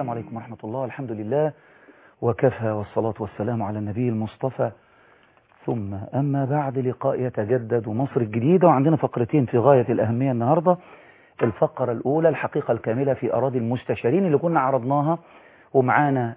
السلام عليكم ورحمة الله الحمد لله وكفى والصلاة والسلام على النبي المصطفى ثم أما بعد لقاء يتجدد مصر الجديدة وعندنا فقرتين في غاية الأهمية النهاردة الفقرة الأولى الحقيقة الكاملة في أراضي المستشارين اللي كنا عرضناها ومعانا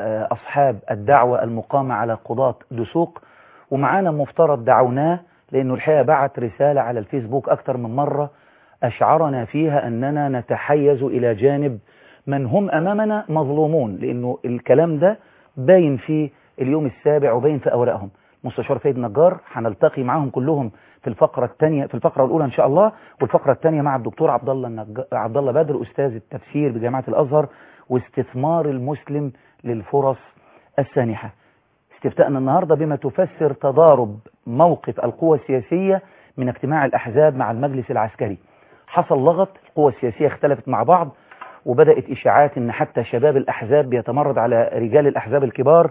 أصحاب الدعوة المقامة على قضاة دسوق ومعانا مفترض دعوناه لأنه الحقيقة بعت رسالة على الفيسبوك أكثر من مرة أشعرنا فيها أننا نتحيز إلى جانب من هم أمامنا مظلومون لأنه الكلام ده باين في اليوم السابع وباين في أوراقهم مستشار سيد نجار هنلتقي معاهم كلهم في الفقرة الثانية في الفقرة الأولى إن شاء الله والفقرة الثانية مع الدكتور عبد الله النج... عبد الله بدر أستاذ التفسير بجامعة الأزهر واستثمار المسلم للفرص السانحة استفتاءنا النهاردة بما تفسر تضارب موقف القوى السياسية من اجتماع الأحزاب مع المجلس العسكري حصل لغط القوى السياسية اختلفت مع بعض وبدأت إشاعات أن حتى شباب الأحزاب بيتمرد على رجال الأحزاب الكبار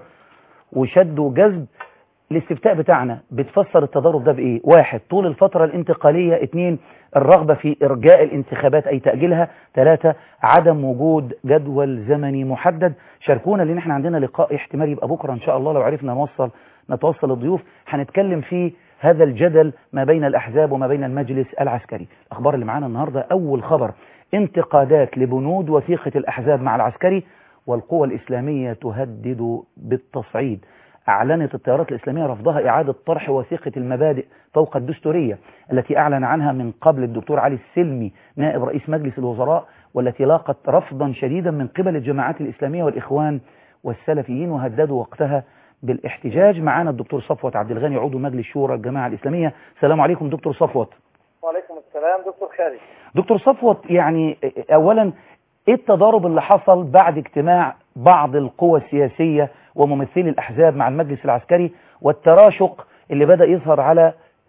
وشدوا جذب الاستفتاء بتاعنا بتفسر التضارب ده بإيه واحد طول الفترة الانتقالية اثنين الرغبة في إرجاء الانتخابات أي تأجيلها ثلاثة عدم وجود جدول زمني محدد شاركونا لأن احنا عندنا لقاء احتمال يبقى بكرة إن شاء الله لو عرفنا نوصل نتوصل الضيوف هنتكلم فيه هذا الجدل ما بين الأحزاب وما بين المجلس العسكري الأخبار اللي معانا النهاردة أول خبر انتقادات لبنود وثيقة الأحزاب مع العسكري والقوى الإسلامية تهدد بالتصعيد أعلنت التيارات الإسلامية رفضها إعادة طرح وثيقة المبادئ فوق الدستورية التي أعلن عنها من قبل الدكتور علي السلمي نائب رئيس مجلس الوزراء والتي لاقت رفضا شديدا من قبل الجماعات الإسلامية والإخوان والسلفيين وهددوا وقتها بالاحتجاج معنا الدكتور صفوت عبد الغني عضو مجلس شورى الجماعة الإسلامية السلام عليكم دكتور صفوت وعليكم السلام دكتور خالد دكتور صفوت يعني أولا ايه التضارب اللي حصل بعد اجتماع بعض القوى السياسية وممثلي الأحزاب مع المجلس العسكري والتراشق اللي بدأ يظهر على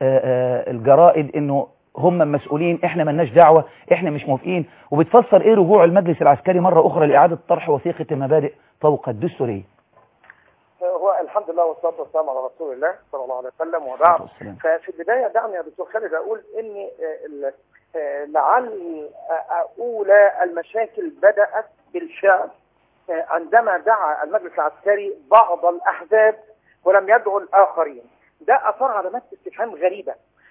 الجرائد انه هم مسؤولين احنا ملناش دعوة احنا مش موافقين وبتفسر ايه رجوع المجلس العسكري مرة اخرى لإعادة طرح وثيقة المبادئ فوق الدستورية هو الحمد لله والصلاة والسلام على رسول الله صلى الله عليه وسلم وبعد ففي البداية دعني يا دكتور خالد أقول إن لعل أولى المشاكل بدأت بالفعل عندما دعا المجلس العسكري بعض الأحزاب ولم يدعو الآخرين ده أثار علامات استفهام غريبة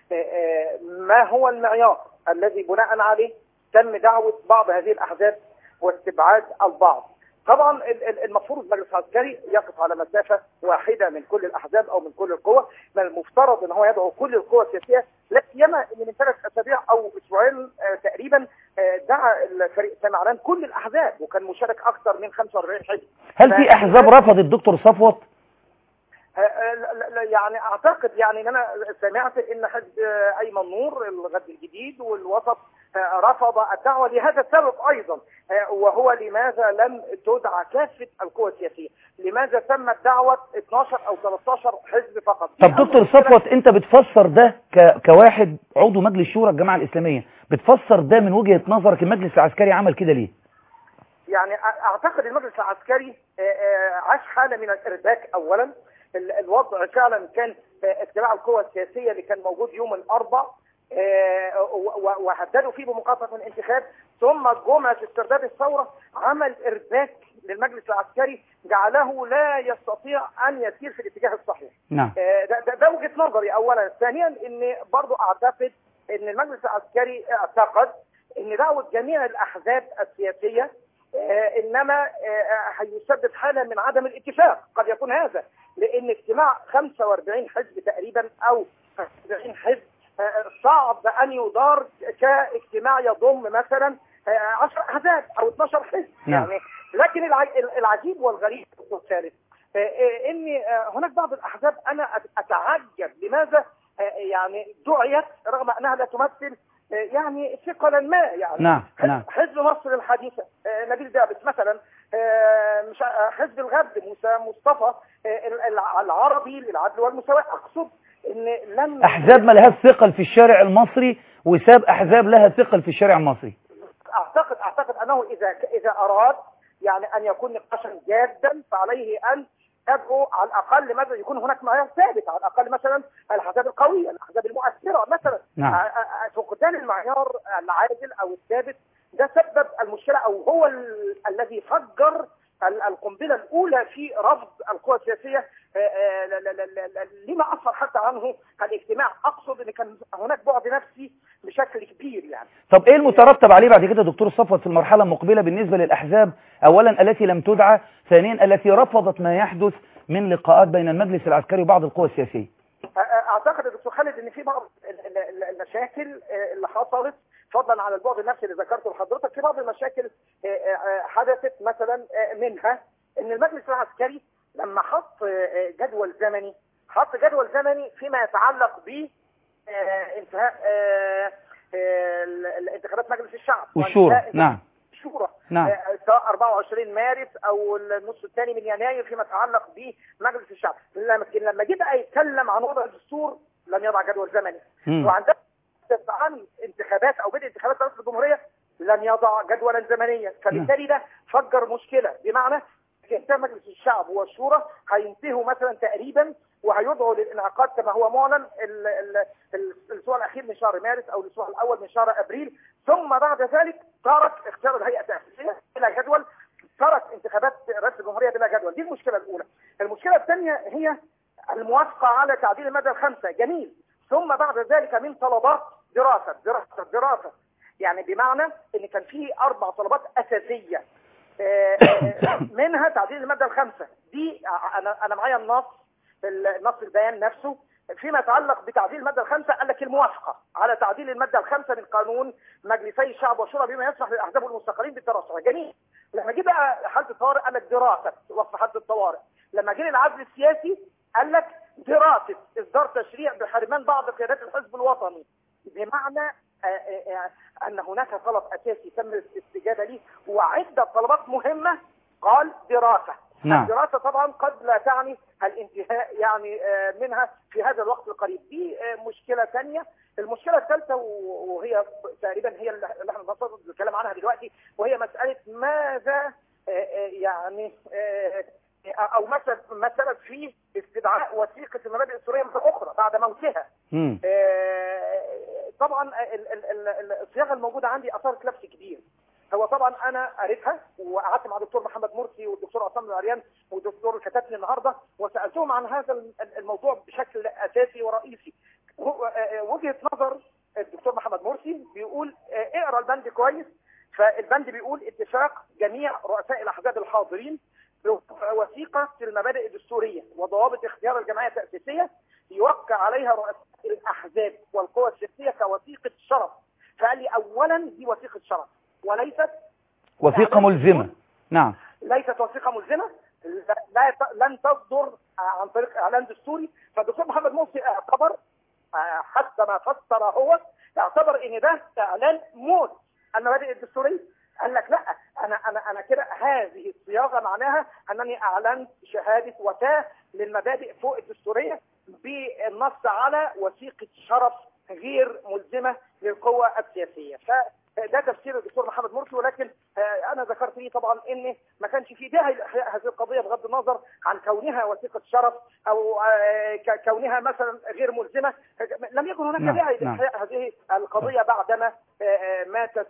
ما هو المعيار الذي بناء عليه تم دعوة بعض هذه الأحزاب واستبعاد البعض طبعا المفروض المجلس العسكري يقف على مسافة واحدة من كل الأحزاب أو من كل القوى من المفترض أن هو يدعو كل القوى السياسية لا سيما أن من ثلاث أسابيع أو أسبوعين تقريبا دعا الفريق سمعان كل الأحزاب وكان مشارك أكثر من 45 حزب هل في أحزاب رفضت الدكتور صفوت؟ يعني اعتقد يعني ان انا سمعت ان حزب ايمن نور الغد الجديد والوسط رفض الدعوه لهذا السبب ايضا وهو لماذا لم تدعى كافه القوى السياسيه؟ لماذا تمت دعوه 12 او 13 حزب فقط؟ طب دكتور صفوت انت بتفسر ده ك... كواحد عضو مجلس شورى الجماعه الاسلاميه، بتفسر ده من وجهه نظرك المجلس العسكري عمل كده ليه؟ يعني اعتقد المجلس العسكري عاش حاله من الارباك اولا الوضع فعلا كان اجتماع القوى السياسيه اللي كان موجود يوم الاربع وهددوا فيه بمقاطعه الانتخاب ثم جمعه استرداد الثوره عمل ارباك للمجلس العسكري جعله لا يستطيع ان يسير في الاتجاه الصحيح. نعم. ده, ده, ده وجهه نظري اولا، ثانيا ان برضو اعتقد ان المجلس العسكري اعتقد ان دعوه جميع الاحزاب السياسيه آه انما آه هيسبب حاله من عدم الاتفاق قد يكون هذا لان اجتماع 45 حزب تقريبا او 45 حزب آه صعب ان يدار كاجتماع يضم مثلا 10 احزاب او 12 حزب نعم. يعني لكن العجيب والغريب الثالث ان هناك بعض الاحزاب انا اتعجب لماذا يعني دعيت رغم انها لا تمثل يعني ثقلا ما يعني نعم نعم حزب مصر الحديثة نبيل دابس مثلا مش حزب الغد موسى مصطفى العربي للعدل والمساواة أقصد إن لم أحزاب ما لها ثقل في الشارع المصري وساب أحزاب لها ثقل في الشارع المصري أعتقد أعتقد أنه إذا إذا أراد يعني أن يكون نقاشا جادا فعليه أن يدعو على الأقل ماذا يكون هناك معيار ثابت على الأقل مثلا الأحزاب القوية الأحزاب المؤثرة مثلا نعم. فقدان المعيار العادل أو الثابت ده سبب المشكله او هو ال- الذي فجر ال- القنبله الاولى في رفض القوى السياسيه آه، آه، ل- ل- ل- ل- لما اثر حتى عنه الاجتماع اقصد ان كان هناك بعد نفسي بشكل كبير يعني طب ايه المترتب عليه بعد كده دكتور صفوت في المرحلة المقبلة بالنسبة للأحزاب أولا التي لم تدعى ثانيا التي رفضت ما يحدث من لقاءات بين المجلس العسكري وبعض القوى السياسية اعتقد يا دكتور خالد ان في بعض ال- ال- ال- المشاكل آه، اللي حصلت فضلا عن البعد النفسي اللي ذكرته لحضرتك في بعض المشاكل آه، آه، حدثت مثلا آه، منها ان المجلس العسكري لما حط آه، جدول زمني حط جدول زمني فيما يتعلق ب آه، انتهاء آه، آه، ال- ال- انتخابات مجلس الشعب والشورى وانتهاء نعم الشورى نعم. آه، سواء 24 مارس او النصف الثاني من يناير فيما يتعلق بمجلس الشعب لما لما جه بقى يتكلم عن وضع الدستور لم يضع جدول زمني مم. وعندما يتحدث عن انتخابات او بدء انتخابات رئاسه الجمهوريه لم يضع جدولا زمنيا فبالتالي ده فجر مشكله بمعنى انتهى مجلس الشعب والشورى هينتهوا مثلا تقريبا وهيدعوا للانعقاد كما هو معلن ال- ال- ال- الاسبوع الاخير من شهر مارس او الاسبوع الاول من شهر ابريل ثم بعد ذلك ترك اختيار الهيئه التاسيسيه بلا جدول ترك انتخابات رئاسه الجمهوريه بلا جدول دي المشكله الاولى المشكله الثانيه هي الموافقه على تعديل الماده الخامسه جميل ثم بعد ذلك من طلبات دراسه دراسه دراسه يعني بمعنى ان كان في اربع طلبات اساسيه آه، آه، منها تعديل الماده الخامسه دي انا انا معايا النص النص البيان نفسه فيما يتعلق بتعديل الماده الخامسه قال لك الموافقه على تعديل الماده الخامسه من قانون مجلسي الشعب والشورى بما يسمح للاحزاب والمستقلين بالترشح جميل لما جه بقى حاله الطوارئ قال لك دراسه وصف حاله الطوارئ لما جه العزل السياسي قال لك دراسه اصدار تشريع بحرمان بعض قيادات الحزب الوطني بمعنى آه، آه، آه، ان هناك طلب اساسي تم الاستجابه ليه وعده طلبات مهمه قال دراسه نعم. الدراسه طبعا قد لا تعني الانتهاء يعني آه، منها في هذا الوقت القريب دي آه، مشكله ثانيه المشكله الثالثه و- وهي تقريبا هي اللي اللي احنا بنصدد الكلام عنها دلوقتي وهي مساله ماذا آه، آه، يعني آه، او مثلا مثلا في استدعاء وثيقه المبادئ السوريه مره اخرى بعد موتها مم. آه، طبعا ال- ال- ال- ال- الصياغه الموجوده عندي اثارت لبس كبير هو طبعا انا قريتها وقعدت مع دكتور محمد مرسي والدكتور عصام العريان والدكتور كتبني النهارده وسالتهم عن هذا ال- الموضوع بشكل اساسي ورئيسي هو- آه، وجهه نظر الدكتور محمد مرسي بيقول آه، اقرا البند كويس فالبند بيقول اتفاق جميع رؤساء الاحزاب الحاضرين وثيقه المبادئ الدستوريه وضوابط اختيار الجمعيه التاسيسيه يوقع عليها رؤساء الاحزاب والقوى السياسيه كوثيقه شرف فقال لي اولا دي وثيقه شرف وليست وثيقة ملزمة نعم ليست وثيقه ملزمه لا لا ت- لن تصدر عن طريق اعلان دستوري فالدكتور محمد مرسي اعتبر آه، حتى ما فسر هو اعتبر ان ده اعلان موت المبادئ الدستوريه قال لك لا انا انا انا كده هذه الصياغه معناها انني اعلنت شهاده وفاه للمبادئ فوق الدستوريه بالنص على وثيقه شرف غير ملزمه للقوى السياسيه فده تفسير الدكتور محمد مرسي ولكن آه، انا ذكرت لي طبعا ان ما كانش في داعي لاحياء هذه القضيه بغض النظر عن كونها وثيقه شرف او آه، ك- كونها مثلا غير ملزمه لم يكن هناك نعم، داعي نعم. لاحياء هذه القضيه بعدما آه، آه، ماتت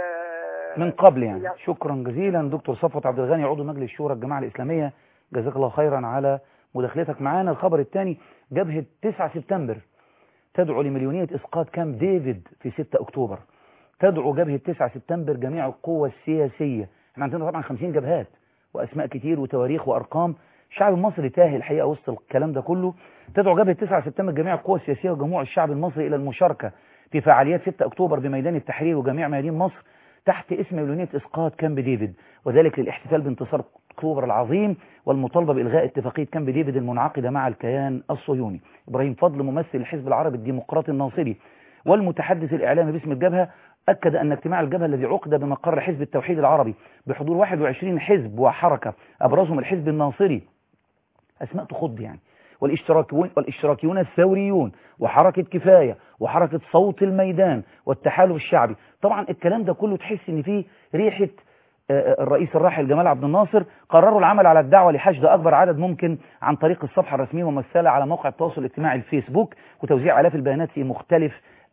آه، من قبل يعني شكرا جزيلا دكتور صفوت عبد الغني عضو مجلس شورى الجماعة الإسلامية جزاك الله خيرا على مداخلتك معانا الخبر الثاني جبهة 9 سبتمبر تدعو لمليونية إسقاط كامب ديفيد في 6 أكتوبر تدعو جبهة 9 سبتمبر جميع القوى السياسية احنا عندنا طبعا 50 جبهات وأسماء كتير وتواريخ وأرقام الشعب المصري تاهي الحقيقة وسط الكلام ده كله تدعو جبهة 9 سبتمبر جميع القوى السياسية وجموع الشعب المصري إلى المشاركة في فعاليات 6 أكتوبر بميدان التحرير وجميع ميادين مصر تحت اسم مليونية إسقاط كامب ديفيد وذلك للاحتفال بانتصار أكتوبر العظيم والمطالبة بإلغاء اتفاقية كامب ديفيد المنعقدة مع الكيان الصهيوني إبراهيم فضل ممثل الحزب العربي الديمقراطي الناصري والمتحدث الإعلامي باسم الجبهة أكد أن اجتماع الجبهة الذي عقد بمقر حزب التوحيد العربي بحضور 21 حزب وحركة أبرزهم الحزب الناصري أسماء تخض يعني والاشتراكيون, والاشتراكيون الثوريون وحركة كفاية وحركة صوت الميدان والتحالف الشعبي طبعا الكلام ده كله تحس ان فيه ريحة آه، الرئيس الراحل جمال عبد الناصر قرروا العمل على الدعوة لحشد أكبر عدد ممكن عن طريق الصفحة الرسمية ممثلة على موقع التواصل الاجتماعي الفيسبوك وتوزيع آلاف البيانات في مختلف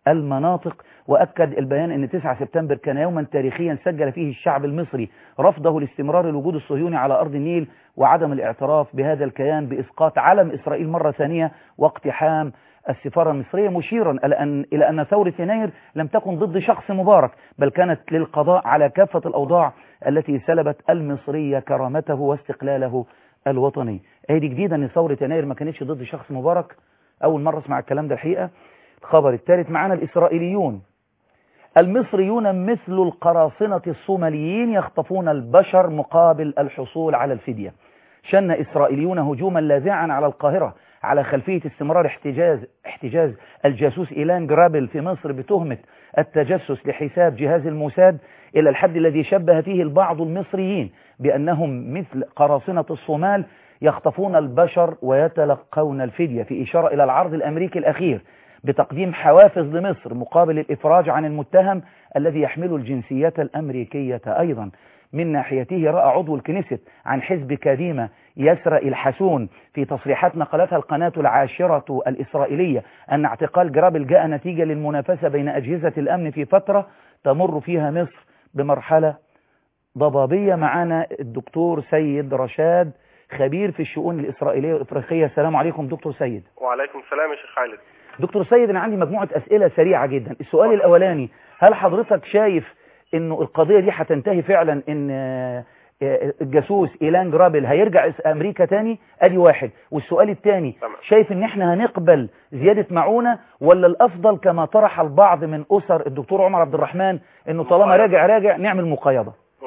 المناطق وأكد البيان أن 9 سبتمبر كان يوما تاريخيا سجل فيه الشعب المصري رفضه لاستمرار الوجود الصهيوني على أرض النيل وعدم الاعتراف بهذا الكيان بإسقاط علم إسرائيل مرة ثانية واقتحام السفارة المصرية مشيرا إلى أن, إلى أن ثورة يناير لم تكن ضد شخص مبارك بل كانت للقضاء على كافة الأوضاع التي سلبت المصرية كرامته واستقلاله الوطني هذه جديدة أن ثورة يناير ما كانتش ضد شخص مبارك أول مرة اسمع الكلام ده الحقيقة الخبر الثالث معنا الإسرائيليون المصريون مثل القراصنة الصوماليين يخطفون البشر مقابل الحصول على الفدية شن إسرائيليون هجوما لاذعا على القاهرة على خلفية استمرار احتجاز احتجاز الجاسوس إيلان جرابل في مصر بتهمة التجسس لحساب جهاز الموساد إلى الحد الذي شبه فيه البعض المصريين بأنهم مثل قراصنة الصومال يخطفون البشر ويتلقون الفدية في إشارة إلى العرض الأمريكي الأخير بتقديم حوافز لمصر مقابل الإفراج عن المتهم الذي يحمل الجنسية الأمريكية أيضا من ناحيته رأى عضو الكنيست عن حزب كديمة يسرى الحسون في تصريحات نقلتها القناة العاشرة الإسرائيلية أن اعتقال جرابل جاء نتيجة للمنافسة بين أجهزة الأمن في فترة تمر فيها مصر بمرحلة ضبابية معنا الدكتور سيد رشاد خبير في الشؤون الإسرائيلية والإفريقية السلام عليكم دكتور سيد وعليكم السلام يا شيخ خالد دكتور سيد أنا عندي مجموعة أسئلة سريعة جدا السؤال الأولاني هل حضرتك شايف انه القضية دي هتنتهي فعلا ان الجاسوس ايلان جرابل هيرجع امريكا تاني ادي واحد والسؤال الثاني شايف ان احنا هنقبل زيادة معونة ولا الافضل كما طرح البعض من اسر الدكتور عمر عبد الرحمن انه طالما راجع راجع نعمل مقايضة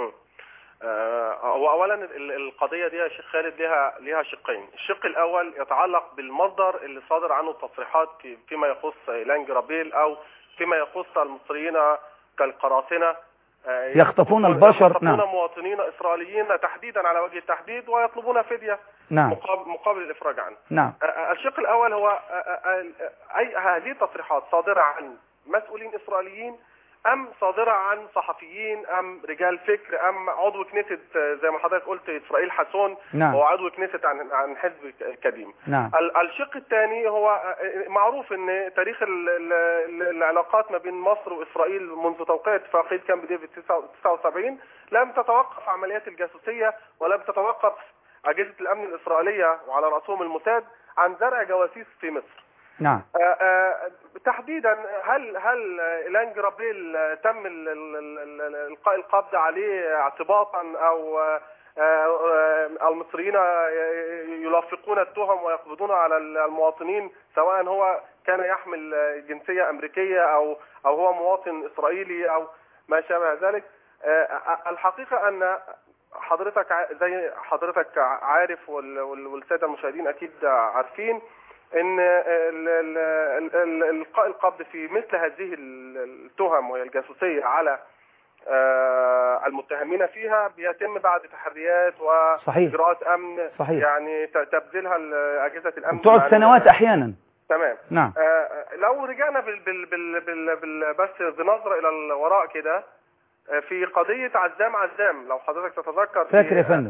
هو اولا القضية دي يا شيخ خالد لها لها شقين الشق الاول يتعلق بالمصدر اللي صادر عنه التصريحات فيما يخص ايلان جرابيل او فيما يخص المصريين كالقراصنة يخطفون البشر يخطفون نعم مواطنين إسرائيليين تحديدا على وجه التحديد ويطلبون فدية نعم مقابل, مقابل الإفراج عنه نعم الشق الأول هو أي هذه التصريحات صادرة عن مسؤولين إسرائيليين أم صادرة عن صحفيين أم رجال فكر أم عضو كنيست زي ما حضرتك قلت إسرائيل حسون نعم. هو عضو كنيست عن عن حزب كديم نعم الشق الثاني هو معروف ان تاريخ ال ال العلاقات ما بين مصر واسرائيل منذ توقيع اتفاقيه كامب ديفيد 79 لم تتوقف عمليات الجاسوسيه ولم تتوقف اجهزه الامن الاسرائيليه وعلى راسهم الموساد عن زرع جواسيس في مصر. نعم آآ آآ تحديدا هل هل ايلان جرابيل تم القاء القبض عليه اعتباطا او المصريين يلافقون التهم ويقبضون على المواطنين سواء هو كان يحمل جنسية أمريكية أو أو هو مواطن إسرائيلي أو ما شابه ذلك الحقيقة أن حضرتك زي حضرتك عارف والسادة المشاهدين أكيد عارفين ان القاء القبض في مثل هذه التهم وهي الجاسوسيه على المتهمين فيها بيتم بعد تحريات واجراءات امن صحيح. يعني تبذلها اجهزه الامن بتقعد سنوات احيانا تمام نعم لو رجعنا بال بال بال بال بال بس بنظره الى الوراء كده في قضية عزام عزام لو حضرتك تتذكر فاكر يا فندم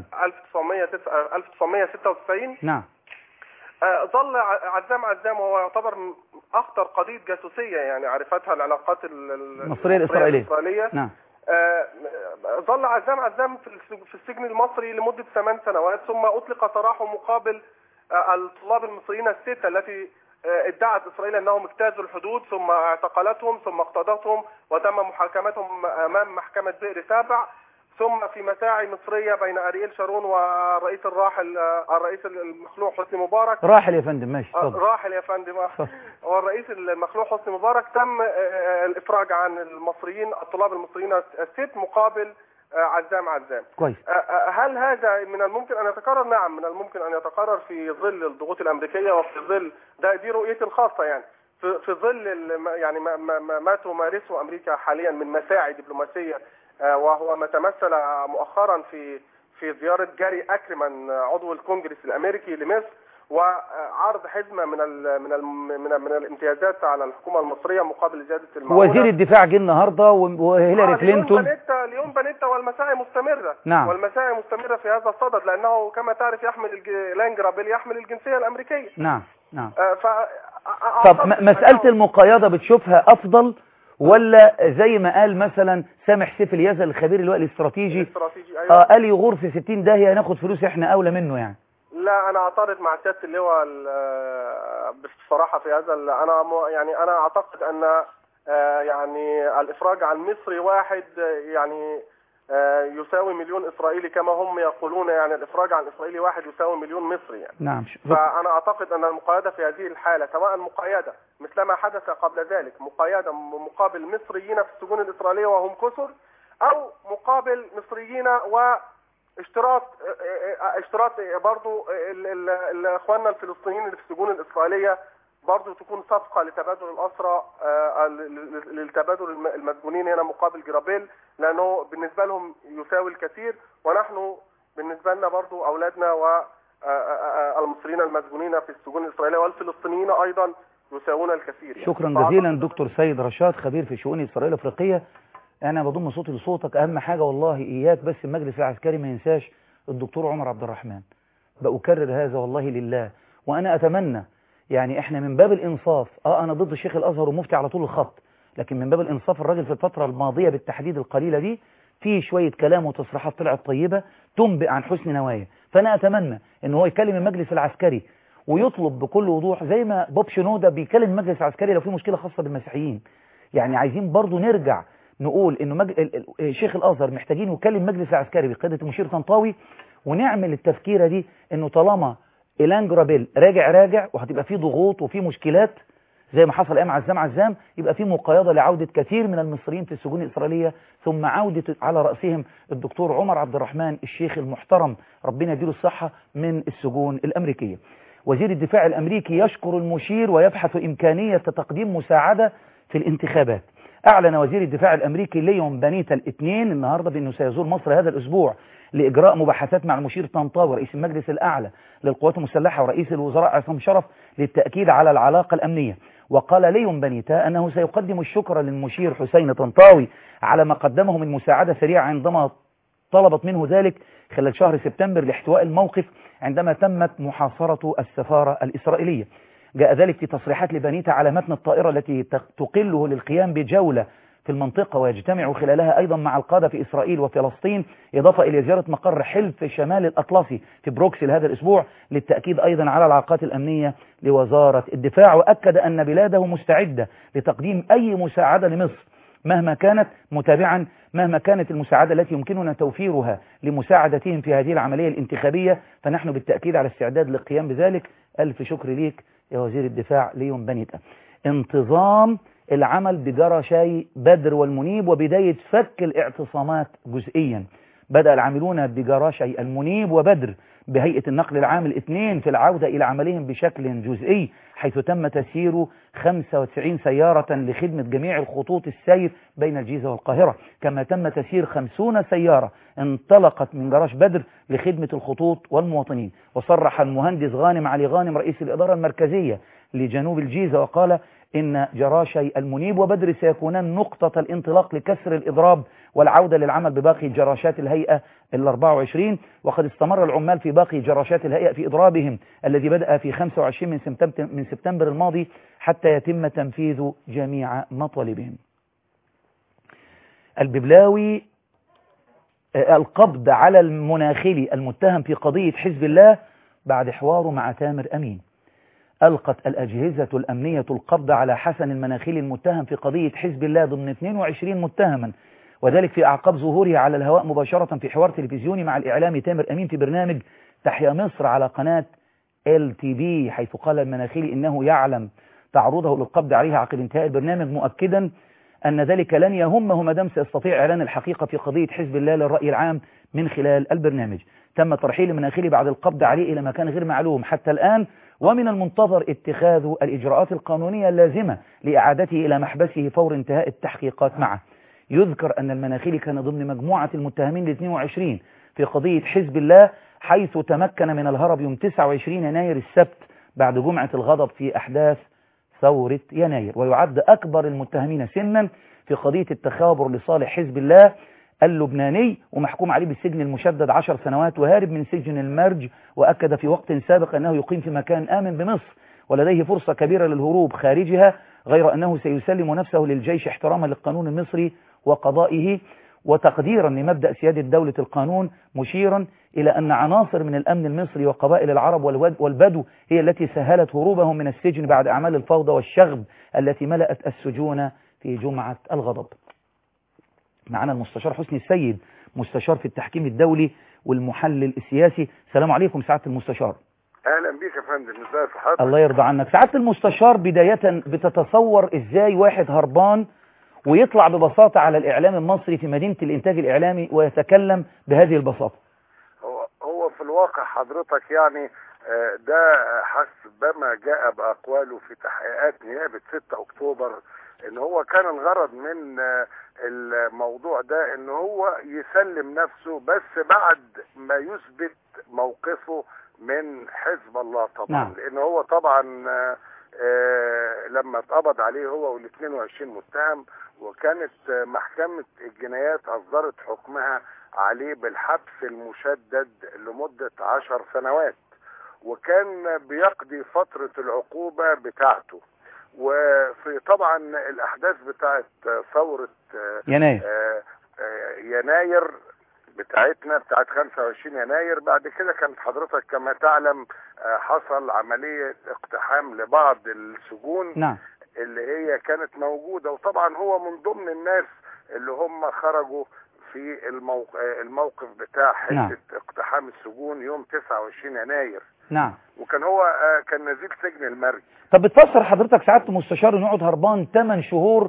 1996 نعم ظل عزام عزام وهو يعتبر اخطر قضيه جاسوسيه يعني عرفتها العلاقات المصريه الاسرائيليه الاسرائيليه نعم ظل عزام عزام في السجن المصري لمده ثمان سنوات ثم اطلق سراحه مقابل الطلاب المصريين السته التي ادعت اسرائيل انهم اجتازوا الحدود ثم اعتقلتهم ثم اقتضتهم وتم محاكمتهم امام محكمه بئر سابع ثم في مساعي مصرية بين أرييل شارون والرئيس الراحل الرئيس المخلوع حسني مبارك راحل يا فندم ماشي اتفضل راحل يا فندم والرئيس المخلوع حسني مبارك تم الإفراج عن المصريين الطلاب المصريين الست مقابل عزام عزام كويس هل هذا من الممكن أن يتكرر؟ نعم من الممكن أن يتكرر في ظل الضغوط الأمريكية وفي ظل ده دي رؤيتي الخاصة يعني في, في ظل يعني ما, ما, ما تمارسه أمريكا حاليا من مساعي دبلوماسية وهو ما تمثل مؤخرا في في زيارة جاري أكرمان عضو الكونجرس الأمريكي لمصر وعرض حزمة من ال من ال من, ال من الامتيازات على الحكومة المصرية مقابل زيادة المعونة وزير الدفاع جه النهارده وهيلاري كلينتون اليوم بنتا اليوم بنتا والمساعي مستمرة نعم. والمساعي مستمرة في هذا الصدد لأنه كما تعرف يحمل لان جرابيل يحمل الجنسية الأمريكية نعم نعم طب مسألة المقايضة بتشوفها أفضل ولا زي ما قال مثلا سامح سيف اليزل الخبير اللي هو الاستراتيجي الاستراتيجي ايوه آه قال يغور في 60 داهية ناخد فلوس احنا أولى منه يعني لا انا اعترض مع سياده اللواء بصراحه في هذا انا يعني انا اعتقد ان يعني الافراج عن مصري واحد يعني يساوي مليون اسرائيلي كما هم يقولون يعني الافراج عن اسرائيلي واحد يساوي مليون مصري يعني نعم فانا اعتقد ان المقايضه في هذه الحاله سواء مقايضه مثل ما حدث قبل ذلك مقايضه مقابل مصريين في السجون الاسرائيليه وهم كثر او مقابل مصريين و اشتراط اشتراط برضو اخواننا الفلسطينيين اللي في السجون الاسرائيليه برضو تكون صفقه لتبادل الاسرى للتبادل المسجونين هنا مقابل جرابيل لانه بالنسبه لهم يساوي الكثير ونحن بالنسبه لنا برضو اولادنا والمصريين المسجونين في السجون الاسرائيليه والفلسطينيين ايضا يساوون الكثير يعني. شكرا جزيلا دكتور سيد رشاد خبير في شؤون اسرائيل الافريقيه انا بضم صوتي لصوتك اهم حاجة والله اياك بس المجلس العسكري ما ينساش الدكتور عمر عبد الرحمن بأكرر هذا والله لله وانا اتمنى يعني احنا من باب الانصاف اه انا ضد شيخ الازهر ومفتي على طول الخط لكن من باب الانصاف الراجل في الفترة الماضية بالتحديد القليلة دي في شوية كلام وتصريحات طلعت طيبة تنبئ عن حسن نوايا فانا اتمنى ان هو يكلم المجلس العسكري ويطلب بكل وضوح زي ما بوب شنودة بيكلم المجلس العسكري لو في مشكلة خاصة بالمسيحيين يعني عايزين برضو نرجع نقول انه مج... شيخ الازهر محتاجين يكلم مجلس العسكري بقياده المشير طنطاوي ونعمل التفكيره دي انه طالما ايلان جرابيل راجع راجع وهتبقى فيه ضغوط وفيه مشكلات زي ما حصل ايام عزام عزام يبقى فيه مقايضه لعوده كثير من المصريين في السجون الاسرائيليه ثم عوده على راسهم الدكتور عمر عبد الرحمن الشيخ المحترم ربنا يديله الصحه من السجون الامريكيه وزير الدفاع الامريكي يشكر المشير ويبحث امكانيه تقديم مساعده في الانتخابات أعلن وزير الدفاع الأمريكي ليون بانيتا الاثنين النهاردة بأنه سيزور مصر هذا الأسبوع لإجراء مباحثات مع المشير طنطاوي رئيس المجلس الأعلى للقوات المسلحة ورئيس الوزراء عصام شرف للتأكيد على العلاقة الأمنية وقال ليون بانيتا أنه سيقدم الشكر للمشير حسين طنطاوي على ما قدمه من مساعدة سريعة عندما طلبت منه ذلك خلال شهر سبتمبر لاحتواء الموقف عندما تمت محاصرة السفارة الإسرائيلية جاء ذلك في تصريحات لبنيتا على متن الطائرة التي تقله للقيام بجولة في المنطقة ويجتمع خلالها أيضا مع القادة في إسرائيل وفلسطين إضافة إلى زيارة مقر حلف شمال الأطلسي في بروكسل هذا الأسبوع للتأكيد أيضا على العلاقات الأمنية لوزارة الدفاع وأكد أن بلاده مستعدة لتقديم أي مساعدة لمصر مهما كانت متابعا مهما كانت المساعدة التي يمكننا توفيرها لمساعدتهم في هذه العملية الانتخابية فنحن بالتأكيد على استعداد للقيام بذلك ألف شكر ليك يا وزير الدفاع ليون بنيتا انتظام العمل بجرشي بدر والمنيب وبداية فك الاعتصامات جزئيا بدأ العاملون بجراشي المنيب وبدر بهيئة النقل العام الاثنين في العودة إلى عملهم بشكل جزئي حيث تم تسيير 95 سيارة لخدمة جميع الخطوط السير بين الجيزة والقاهرة كما تم تسيير 50 سيارة انطلقت من جراج بدر لخدمة الخطوط والمواطنين وصرح المهندس غانم علي غانم رئيس الإدارة المركزية لجنوب الجيزة وقال إن جراشي المنيب وبدر سيكونان نقطة الانطلاق لكسر الإضراب والعودة للعمل بباقي جراشات الهيئة ال 24 وقد استمر العمال في باقي جراشات الهيئة في إضرابهم الذي بدأ في 25 من سبتمبر, من سبتمبر الماضي حتى يتم تنفيذ جميع مطالبهم الببلاوي القبض على المناخلي المتهم في قضية حزب الله بعد حواره مع تامر أمين ألقت الأجهزة الأمنية القبض على حسن المناخلي المتهم في قضية حزب الله ضمن 22 متهما وذلك في أعقاب ظهوره على الهواء مباشرة في حوار تلفزيوني مع الإعلامي تامر أمين في برنامج تحيا مصر على قناة ال تي بي حيث قال المناخلي إنه يعلم تعرضه للقبض عليه عقب انتهاء البرنامج مؤكدا أن ذلك لن يهمه ما دام سيستطيع إعلان الحقيقة في قضية حزب الله للرأي العام من خلال البرنامج تم ترحيل المناخلي بعد القبض عليه إلى مكان غير معلوم حتى الآن ومن المنتظر اتخاذ الإجراءات القانونية اللازمة لإعادته إلى محبسه فور انتهاء التحقيقات معه يذكر أن المناخلي كان ضمن مجموعة المتهمين ل 22 في قضية حزب الله حيث تمكن من الهرب يوم 29 يناير السبت بعد جمعة الغضب في أحداث ثورة يناير ويعد أكبر المتهمين سنا في قضية التخابر لصالح حزب الله اللبناني ومحكوم عليه بالسجن المشدد عشر سنوات وهارب من سجن المرج وأكد في وقت سابق أنه يقيم في مكان آمن بمصر ولديه فرصة كبيرة للهروب خارجها غير أنه سيسلم نفسه للجيش احتراما للقانون المصري وقضائه وتقديرا لمبدأ سيادة دولة القانون مشيرا إلى أن عناصر من الأمن المصري وقبائل العرب والبدو هي التي سهلت هروبهم من السجن بعد أعمال الفوضى والشغب التي ملأت السجون في جمعة الغضب معنا المستشار حسني السيد مستشار في التحكيم الدولي والمحلل السياسي السلام عليكم سعادة المستشار اهلا بيك يا فندم ازي صحتك الله يرضى عنك سعادة المستشار بداية بتتصور ازاي واحد هربان ويطلع ببساطة على الإعلام المصري في مدينة الإنتاج الإعلامي ويتكلم بهذه البساطة هو, هو في الواقع حضرتك يعني ده حسب ما جاء بأقواله في تحقيقات نيابة 6 أكتوبر ان هو كان الغرض من الموضوع ده ان هو يسلم نفسه بس بعد ما يثبت موقفه من حزب الله طبعا نعم. لان هو طبعا آه لما اتقبض عليه هو وال 22 متهم وكانت محكمة الجنايات أصدرت حكمها عليه بالحبس المشدد لمدة عشر سنوات وكان بيقضي فترة العقوبة بتاعته وفي طبعا الأحداث بتاعت ثورة يناير يناير بتاعتنا بتاعت 25 يناير بعد كده كانت حضرتك كما تعلم حصل عملية اقتحام لبعض السجون نعم اللي هي كانت موجودة وطبعا هو من ضمن الناس اللي هم خرجوا في الموقف, الموقف بتاع حتة نعم. اقتحام السجون يوم 29 يناير نعم وكان هو كان نزيل سجن المرج طب بتفسر حضرتك سعادة المستشار انه يقعد هربان 8 شهور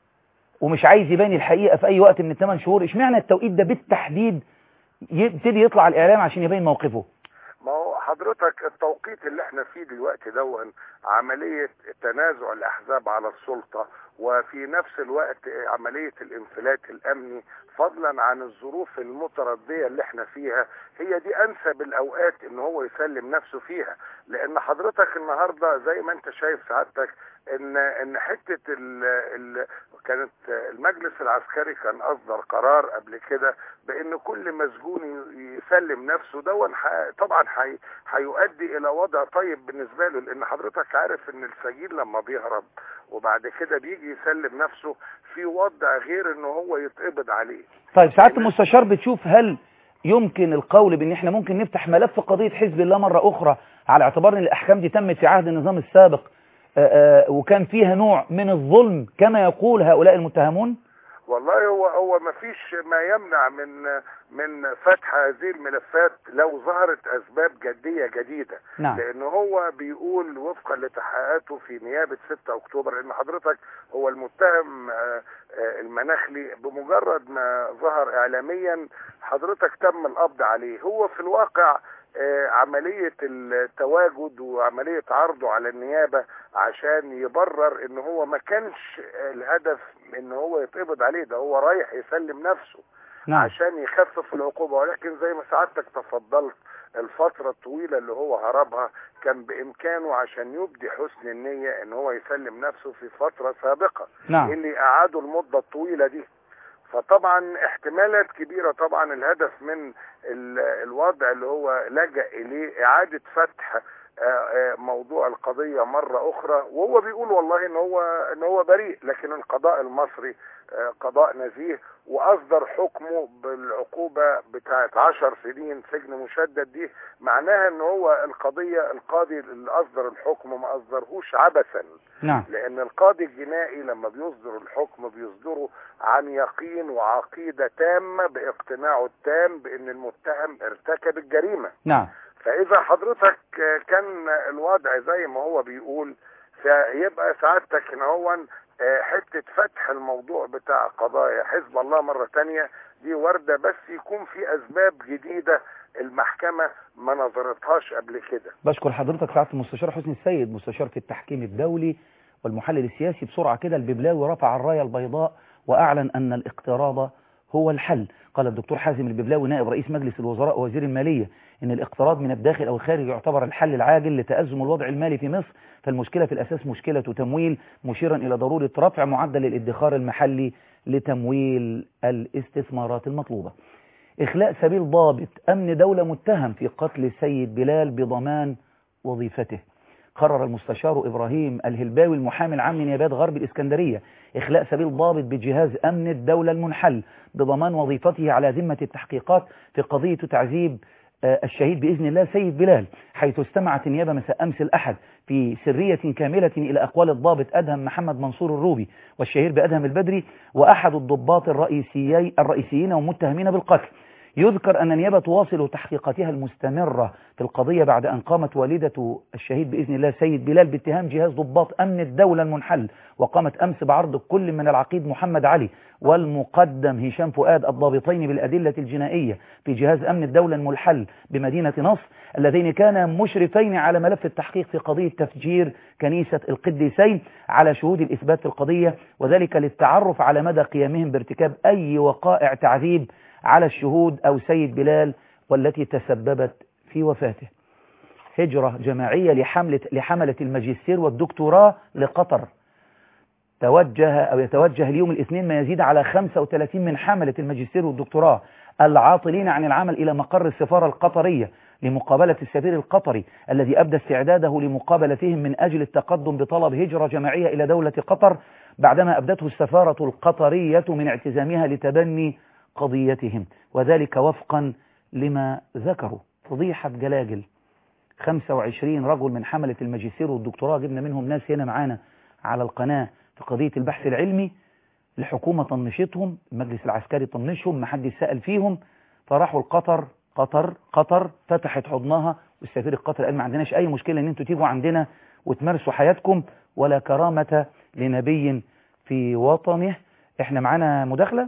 ومش عايز يبان الحقيقة في اي وقت من الثمان شهور اشمعنى التوقيت ده بالتحديد يبتدي يطلع الاعلام عشان يبين موقفه ما هو حضرتك التوقيت اللي احنا فيه دلوقتي دون عملية تنازع الأحزاب على السلطة وفي نفس الوقت عملية الانفلات الأمني فضلا عن الظروف المتردية اللي احنا فيها هي دي أنسب الأوقات إن هو يسلم نفسه فيها لأن حضرتك النهاردة زي ما أنت شايف سعادتك إن إن حتة ال ال كانت المجلس العسكري كان أصدر قرار قبل كده بأن كل مسجون يسلم نفسه دون طبعا هيؤدي إلى وضع طيب بالنسبة له لأن حضرتك عارف إن السجين لما بيهرب وبعد كده بيجي يسلم نفسه في وضع غير إن هو يتقبض عليه طيب سعادة المستشار بتشوف هل يمكن القول بان احنا ممكن نفتح ملف قضية حزب الله مرة اخرى على اعتبار ان الاحكام دي تمت في عهد النظام السابق آآ آآ وكان فيها نوع من الظلم كما يقول هؤلاء المتهمون والله هو هو ما فيش ما يمنع من من فتح هذه الملفات لو ظهرت اسباب جديه جديده نعم. لان هو بيقول وفقا لتحقيقاته في نيابه 6 اكتوبر ان حضرتك هو المتهم المناخلي بمجرد ما ظهر اعلاميا حضرتك تم القبض عليه هو في الواقع عملية التواجد وعملية عرضه على النيابة عشان يبرر ان هو ما كانش الهدف ان هو يتقبض عليه ده هو رايح يسلم نفسه نعم. عشان يخفف العقوبة ولكن زي ما سعادتك تفضلت الفترة الطويلة اللي هو هربها كان بإمكانه عشان يبدي حسن النية ان هو يسلم نفسه في فترة سابقة نعم. اللي قعدوا المدة الطويلة دي فطبعا احتمالات كبيرة طبعا الهدف من الوضع اللي هو لجأ اليه اعادة فتح موضوع القضية مرة اخرى وهو بيقول والله ان هو ان هو بريء لكن القضاء المصري قضاء نزيه واصدر حكمه بالعقوبة بتاعت عشر سنين سجن مشدد دي معناها ان هو القضية القاضي اللي اصدر الحكم ما اصدرهوش عبثا نعم. لان القاضي الجنائي لما بيصدر الحكم بيصدره عن يقين وعقيدة تامة باقتناعه التام بان المتهم ارتكب الجريمة نعم فاذا حضرتك كان الوضع زي ما هو بيقول فيبقى سعادتك ان هو حتة فتح الموضوع بتاع قضايا حزب الله مرة تانية دي وردة بس يكون في اسباب جديدة المحكمة ما نظرتهاش قبل كده بشكر حضرتك سعادة المستشار حسني السيد مستشار في التحكيم الدولي والمحلل السياسي بسرعة كده الببلاوي رفع الراية البيضاء وأعلن أن الاقتراض هو الحل قال الدكتور حازم الببلاوي نائب رئيس مجلس الوزراء ووزير المالية إن الاقتراض من الداخل أو الخارج يعتبر الحل العاجل لتأزم الوضع المالي في مصر فالمشكلة في الأساس مشكلة تمويل مشيرا إلى ضرورة رفع معدل الادخار المحلي لتمويل الاستثمارات المطلوبة إخلاء سبيل ضابط أمن دولة متهم في قتل السيد بلال بضمان وظيفته قرر المستشار إبراهيم الهلباوي المحامي العام لنيابات غرب الإسكندرية إخلاء سبيل ضابط بجهاز أمن الدولة المنحل بضمان وظيفته على ذمة التحقيقات في قضية تعذيب الشهيد بإذن الله سيد بلال حيث استمعت النيابة مساء أمس الأحد في سرية كاملة إلى أقوال الضابط أدهم محمد منصور الروبي والشهير بأدهم البدري وأحد الضباط الرئيسيي الرئيسيين ومتهمين بالقتل يذكر أن النيابة تواصل تحقيقاتها المستمرة في القضية بعد أن قامت والدة الشهيد بإذن الله سيد بلال باتهام جهاز ضباط أمن الدولة المنحل وقامت أمس بعرض كل من العقيد محمد علي والمقدم هشام فؤاد الضابطين بالأدلة الجنائية في جهاز أمن الدولة المنحل بمدينة نصر اللذين كانا مشرفين على ملف التحقيق في قضية تفجير كنيسة القديسين على شهود الإثبات في القضية وذلك للتعرف على مدى قيامهم بارتكاب أي وقائع تعذيب على الشهود أو سيد بلال والتي تسببت في وفاته هجرة جماعية لحملة, لحملة الماجستير والدكتوراه لقطر توجه أو يتوجه اليوم الاثنين ما يزيد على 35 من حملة الماجستير والدكتوراه العاطلين عن العمل إلى مقر السفارة القطرية لمقابلة السفير القطري الذي أبدى استعداده لمقابلتهم من أجل التقدم بطلب هجرة جماعية إلى دولة قطر بعدما أبدته السفارة القطرية من اعتزامها لتبني قضيتهم وذلك وفقا لما ذكروا فضيحة جلاجل 25 رجل من حملة الماجستير والدكتوراه جبنا منهم ناس هنا معانا على القناة في قضية البحث العلمي الحكومة طنشتهم المجلس العسكري طنشهم محدش سأل فيهم فراحوا القطر قطر قطر فتحت حضنها والسفير القطري قال ما عندناش أي مشكلة ان انتوا تيجوا عندنا وتمارسوا حياتكم ولا كرامة لنبي في وطنه احنا معانا مداخلة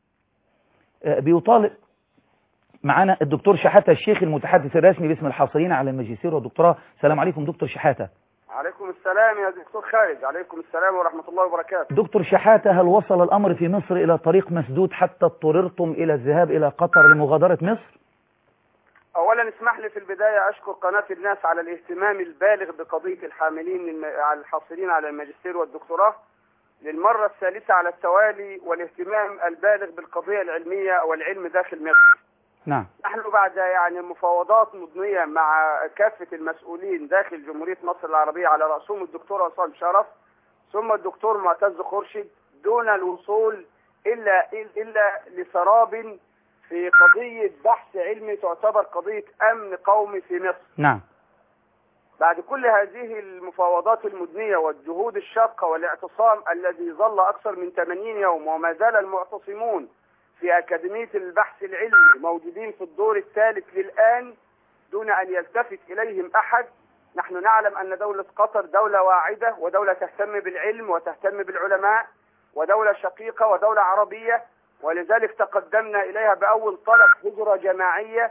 بيطالب معانا الدكتور شحاتة الشيخ المتحدث الرسمي باسم الحاصلين على الماجستير والدكتوراه السلام عليكم دكتور شحاتة عليكم السلام يا دكتور خالد عليكم السلام ورحمة الله وبركاته دكتور شحاتة هل وصل الأمر في مصر إلى طريق مسدود حتى اضطررتم إلى الذهاب إلى قطر لمغادرة مصر أولا اسمح لي في البداية أشكر قناة الناس على الاهتمام البالغ بقضية الحاملين على الحاصلين على الماجستير والدكتوراه للمرة الثالثة على التوالي والاهتمام البالغ بالقضية العلمية والعلم داخل مصر نعم نحن بعد يعني مفاوضات مضنية مع كافة المسؤولين داخل جمهورية مصر العربية على رأسهم الدكتور عصام شرف ثم الدكتور معتز خورشيد دون الوصول إلا إلا لسراب في قضية بحث علمي تعتبر قضية أمن قومي في مصر نعم بعد كل هذه المفاوضات المدنية والجهود الشاقة والاعتصام الذي ظل أكثر من 80 يوم وما زال المعتصمون في أكاديمية البحث العلمي موجودين في الدور الثالث للآن دون أن يلتفت إليهم أحد نحن نعلم أن دولة قطر دولة واعدة ودولة تهتم بالعلم وتهتم بالعلماء ودولة شقيقة ودولة عربية ولذلك تقدمنا إليها بأول طلب هجرة جماعية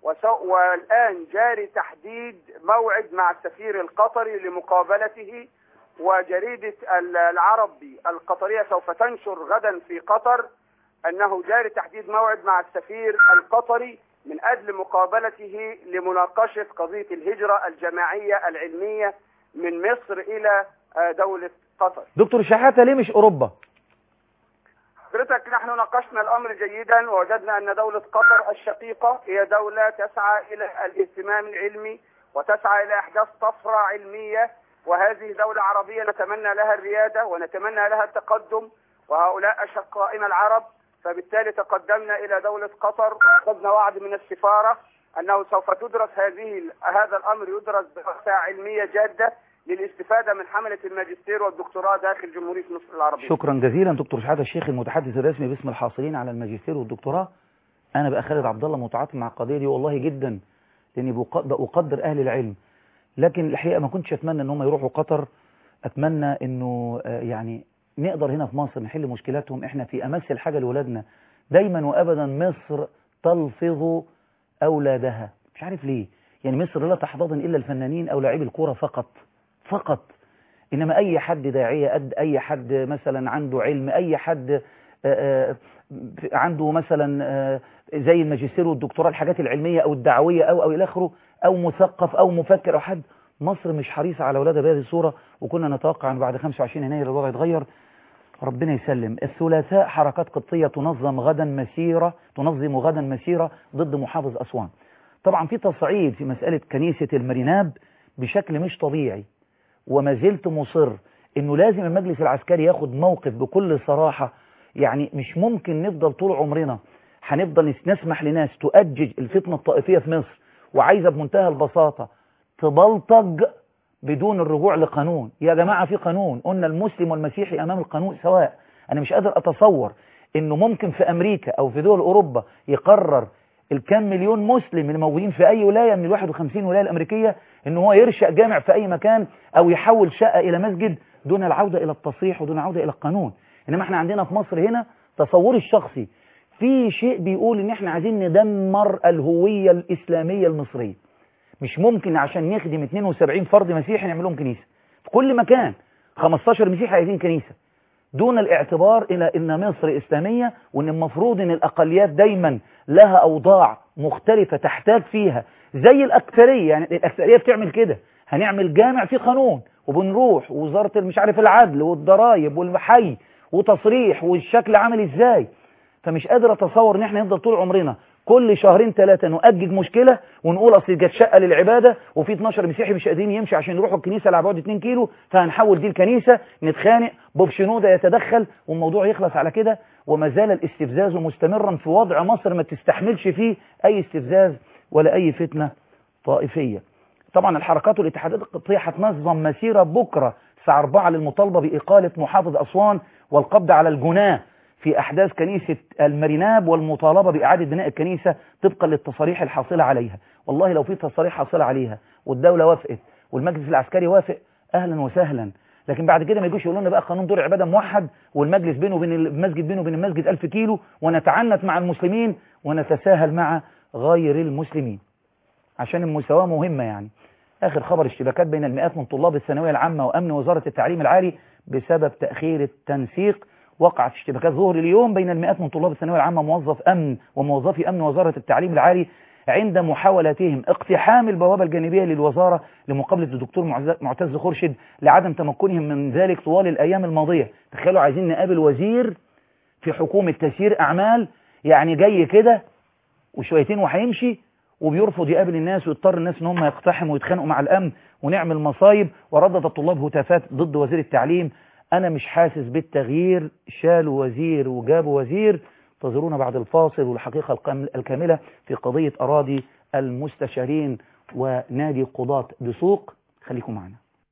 والآن جاري تحديد موعد مع السفير القطري لمقابلته وجريدة العربي القطرية سوف تنشر غدا في قطر أنه جاري تحديد موعد مع السفير القطري من أجل مقابلته لمناقشة قضية الهجرة الجماعية العلمية من مصر إلى دولة قطر دكتور شحاتة ليه مش أوروبا؟ حضرتك نحن ناقشنا الأمر جيدا ووجدنا أن دولة قطر الشقيقة هي دولة تسعى إلى الاهتمام العلمي وتسعى إلى إحداث طفرة علمية وهذه دولة عربية نتمنى لها الريادة ونتمنى لها التقدم وهؤلاء أشقائنا العرب فبالتالي تقدمنا إلى دولة قطر وأخذنا وعد من السفارة أنه سوف تدرس هذه هذا الأمر يدرس دراسة علمية جادة للاستفادة من حملة الماجستير والدكتوراه داخل جمهورية مصر العربية شكرا جزيلا دكتور شحاتة الشيخ المتحدث الرسمي باسم الحاصلين على الماجستير والدكتوراه أنا بقى خالد عبد الله متعاطف مع القضية دي والله جدا لأني بقدر أهل العلم لكن الحقيقة ما كنتش أتمنى أن هم يروحوا قطر أتمنى أنه يعني نقدر هنا في مصر نحل مشكلاتهم احنا في امس الحاجة لولادنا دايما وابدا مصر تلفظ اولادها مش عارف ليه يعني مصر لا تحتضن الا الفنانين او لاعبي الكوره فقط فقط انما اي حد داعية قد اي حد مثلا عنده علم اي حد آآ آآ عنده مثلا زي الماجستير والدكتوراه الحاجات العلمية او الدعوية او او الى اخره او مثقف او مفكر او حد مصر مش حريصة على اولادها بهذه الصورة وكنا نتوقع ان بعد 25 يناير الوضع يتغير ربنا يسلم الثلاثاء حركات قبطية تنظم غدا مسيرة تنظم غدا مسيرة ضد محافظ أسوان طبعا في تصعيد في مسألة كنيسة المريناب بشكل مش طبيعي وما زلت مصر انه لازم المجلس العسكري ياخد موقف بكل صراحة يعني مش ممكن نفضل طول عمرنا هنفضل نسمح لناس تؤجج الفتنة الطائفية في مصر وعايزة بمنتهى البساطة تبلطج بدون الرجوع لقانون يا جماعة في قانون قلنا المسلم والمسيحي أمام القانون سواء أنا مش قادر أتصور إنه ممكن في أمريكا أو في دول أوروبا يقرر الكام مليون مسلم اللي موجودين في أي ولاية من ال 51 ولاية الأمريكية إن هو يرشأ جامع في أي مكان أو يحول شقة إلى مسجد دون العودة إلى التصريح ودون العودة إلى القانون إنما إحنا عندنا في مصر هنا تصوري الشخصي في شيء بيقول إن إحنا عايزين ندمر الهوية الإسلامية المصرية مش ممكن عشان نخدم 72 فرد مسيحي نعمل لهم كنيسة في كل مكان 15 مسيحي عايزين كنيسة دون الاعتبار إلى أن مصر إسلامية وأن المفروض أن الأقليات دايما لها أوضاع مختلفة تحتاج فيها زي الأكثرية يعني الأكثرية بتعمل كده هنعمل جامع في قانون وبنروح ووزارة مش عارف العدل والضرايب والحي وتصريح والشكل عامل ازاي فمش قادر اتصور ان احنا نفضل طول عمرنا كل شهرين ثلاثة نؤجج مشكلة ونقول اصل جت شقة للعبادة وفي 12 مسيحي مش قادرين يمشي عشان يروحوا الكنيسة اللي على بعد 2 كيلو فهنحول دي الكنيسة نتخانق بوب شنودة يتدخل والموضوع يخلص على كده وما زال الاستفزاز مستمرا في وضع مصر ما تستحملش فيه اي استفزاز ولا اي فتنة طائفية طبعا الحركات والاتحادات القبطية هتنظم مسيرة بكرة الساعة 4 للمطالبة بإقالة محافظ أسوان والقبض على الجناه في أحداث كنيسة الماريناب والمطالبة بإعادة بناء الكنيسة طبقا للتصاريح الحاصلة عليها والله لو في تصاريح حاصلة عليها والدولة وافقت والمجلس العسكري وافق أهلا وسهلا لكن بعد كده ما يجوش يقولوا لنا بقى قانون دور عبادة موحد والمجلس بينه وبين المسجد بينه وبين المسجد ألف كيلو ونتعنت مع المسلمين ونتساهل مع غير المسلمين عشان المساواة مهمة يعني آخر خبر اشتباكات بين المئات من طلاب الثانوية العامة وأمن وزارة التعليم العالي بسبب تأخير التنسيق وقعت اشتباكات ظهر اليوم بين المئات من طلاب الثانوية العامة موظف أمن وموظفي أمن وزارة التعليم العالي عند محاولتهم اقتحام البوابة الجانبية للوزارة لمقابلة الدكتور معتز خورشيد لعدم تمكنهم من ذلك طوال الأيام الماضية تخيلوا عايزين نقابل وزير في حكومة تسيير أعمال يعني جاي كده وشويتين وهيمشي وبيرفض يقابل الناس ويضطر الناس ان هم يقتحموا ويتخانقوا مع الامن ونعمل مصايب وردد الطلاب هتافات ضد وزير التعليم انا مش حاسس بالتغيير شالوا وزير وجابوا وزير انتظرونا بعد الفاصل والحقيقة الكاملة في قضية اراضي المستشارين ونادي قضاة دسوق خليكم معنا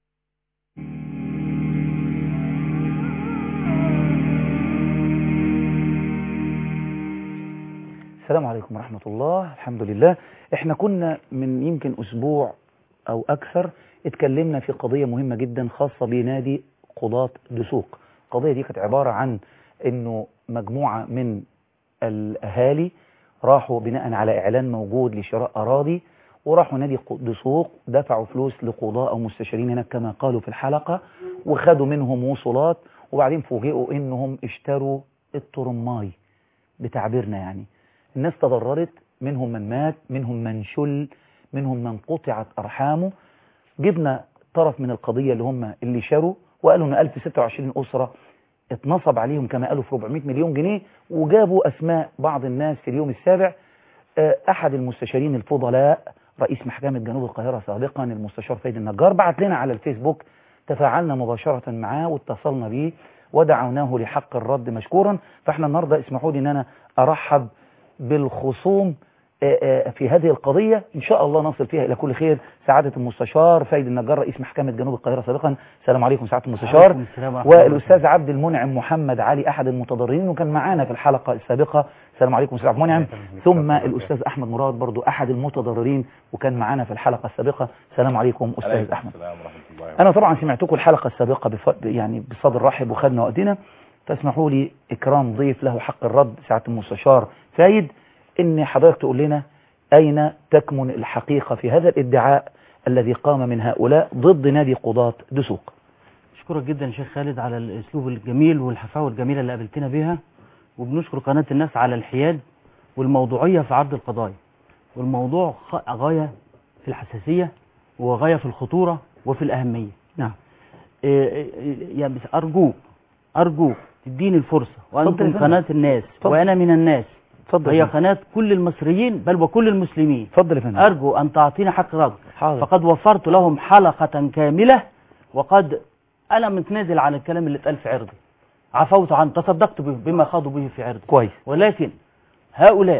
السلام عليكم ورحمة الله الحمد لله احنا كنا من يمكن اسبوع او اكثر اتكلمنا في قضية مهمة جدا خاصة بنادي قضاة دسوق القضية دي كانت عبارة عن انه مجموعة من الاهالي راحوا بناء على اعلان موجود لشراء اراضي وراحوا نادي دسوق دفعوا فلوس لقضاء او مستشارين هناك كما قالوا في الحلقة وخدوا منهم وصولات وبعدين فوجئوا انهم اشتروا الترماي بتعبيرنا يعني الناس تضررت منهم من مات منهم من شل منهم من قطعت أرحامه جبنا طرف من القضية اللي هم اللي شروا وقالوا ان 1026 أسرة اتنصب عليهم كما قالوا في 400 مليون جنيه وجابوا أسماء بعض الناس في اليوم السابع أحد المستشارين الفضلاء رئيس محكمة جنوب القاهرة سابقا المستشار فايد النجار بعت لنا على الفيسبوك تفاعلنا مباشرة معاه واتصلنا به ودعوناه لحق الرد مشكورا فاحنا النهاردة اسمحوا لي ان انا ارحب بالخصوم في هذه القضية إن شاء الله نصل فيها إلى كل خير سعادة المستشار فايد النجار رئيس محكمة جنوب القاهرة سابقا السلام عليكم سعادة المستشار والأستاذ عبد المنعم محمد علي أحد المتضررين وكان معانا في الحلقة السابقة السلام عليكم أستاذ عبد المنعم ثم الأستاذ أحمد مراد برضو أحد المتضررين وكان معانا في الحلقة السابقة السلام عليكم أستاذ أحمد أنا طبعا سمعتكم الحلقة السابقة بف... يعني بصدر رحب وخدنا وقتنا فاسمحوا لي إكرام ضيف له حق الرد سعادة المستشار فايد ان حضرتك تقول لنا اين تكمن الحقيقة في هذا الادعاء الذي قام من هؤلاء ضد نادي قضاة دسوق اشكرك جدا شيخ خالد على الاسلوب الجميل والحفاوة الجميلة اللي قابلتنا بها وبنشكر قناة الناس على الحياد والموضوعية في عرض القضايا والموضوع غاية في الحساسية وغاية في الخطورة وفي الأهمية نعم يعني أرجوك أرجوك تديني الفرصة وأنتم قناة الناس فضل. وأنا من الناس اتفضل هي قناة كل المصريين بل وكل المسلمين اتفضل يا فندم أرجو أن تعطيني حق رد حاضر فقد وفرت لهم حلقة كاملة وقد انا متنازل عن الكلام اللي اتقال في عرضي عفوت عنه تصدقت به- بما خاضوا به في عرضي كويس ولكن هؤلاء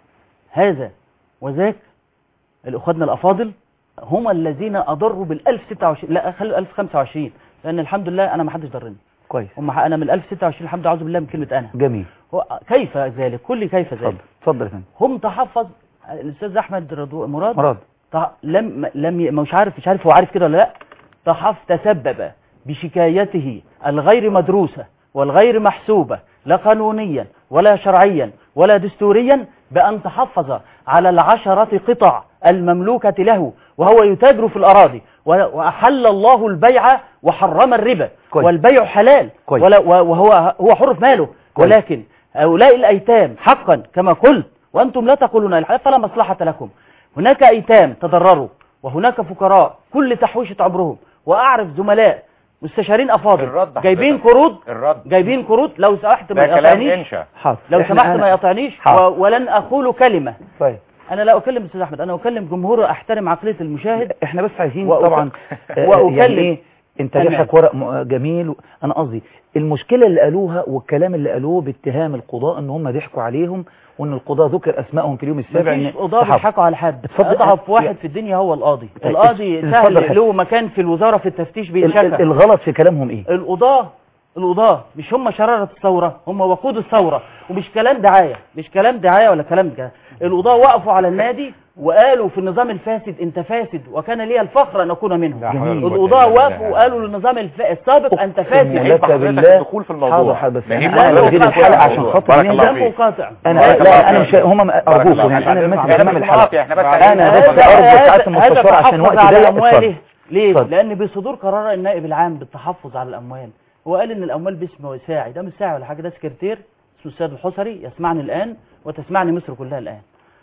هذا وذاك الاخواتنا الافاضل هم الذين اضروا بال 1026 لا خلوا 1025 لان الحمد لله انا ما حدش ضرني كويس هم انا من 1026 الحمد لله اعوذ بالله من كلمه انا جميل هو كيف ذلك كل كيف اتفضل ذلك اتفضل يا فندم هم تحفظ الاستاذ احمد رضو مراد مراد تع- لم لم ي- مش عارف مش عارف هو عارف كده ولا لا تحف تسبب بشكايته الغير مدروسة والغير محسوبة لا قانونيا ولا شرعيا ولا دستوريا بأن تحفظ على العشرة قطع المملوكة له وهو يتاجر في الأراضي و- وأحل الله البيع وحرم الربا كويس. والبيع حلال كويس. ولا و- وهو هو حر في ماله كويس. ولكن هؤلاء الأيتام حقا كما قلت وأنتم لا تقولون الحق فلا مصلحة لكم هناك أيتام تضرروا وهناك فقراء كل تحويشة عمرهم وأعرف زملاء مستشارين أفاضل الرد جايبين حضرتك. قروض الرد جايبين قروض لو سمحت ما ده كلام يقاطعنيش انشا حاضر لو إحنا- سمحت أنا- ما يقاطعنيش حاضر. و- ولن أقول كلمة طيب أنا لا أكلم أستاذ أحمد أنا أكلم جمهور أحترم عقلية المشاهد احنا بس عايزين وأك- طبعا آه، وأكلم. يعني ايه انت تمام. جاحك ورق م- جميل و- انا قصدي المشكله اللي قالوها والكلام اللي قالوه باتهام القضاء ان هم ضحكوا عليهم وان القضاء ذكر اسمائهم في اليوم السابع مفيش ان قضاة صحاب. بيضحكوا على حد اتفضل. اضعف واحد يعني- في الدنيا هو القاضي اه، القاضي اتفضل سهل حضرتك. له مكان في الوزارة في التفتيش ال- ال- بيتشكى الغلط في كلامهم ايه القضاة القضاة مش هم شرارة الثورة هم وقود الثورة ومش كلام دعاية مش كلام دعاية ولا كلام دعاية القضاة وقفوا على النادي وقالوا في النظام الفاسد انت فاسد وكان لي الفخر ان اكون منهم لا حول ولا قوة القضاة إلا وقفوا بالله. وقالوا للنظام الف... السابق انت أقسم فاسد لك حضرتك بالله الدخول في الموضوع. حاضر حاضر بس ما هي انا لا انا بدير يوقف الحلقه الموضوع. عشان خاطر بارك مين الله ده؟ لم فيك. مقاطع انا بارك لا الله انا فيك. مش هم بارك ارجوكم الله يعني فيك. انا ماسك هذا زمام مش الحلقه مقاطع، احنا بس انا عايزين- بس هذا- ارجو هذا- ساعات المستشار هذا عشان تحفظ وقت على ضيق امواله اتفضل. ليه اتفضل. لان بصدور قرار النائب العام بالتحفظ على الاموال هو قال ان الاموال باسم ساعي ده مش ساعي ولا حاجه ده سكرتير اسمه السيد الحصري يسمعني الان وتسمعني مصر كلها الان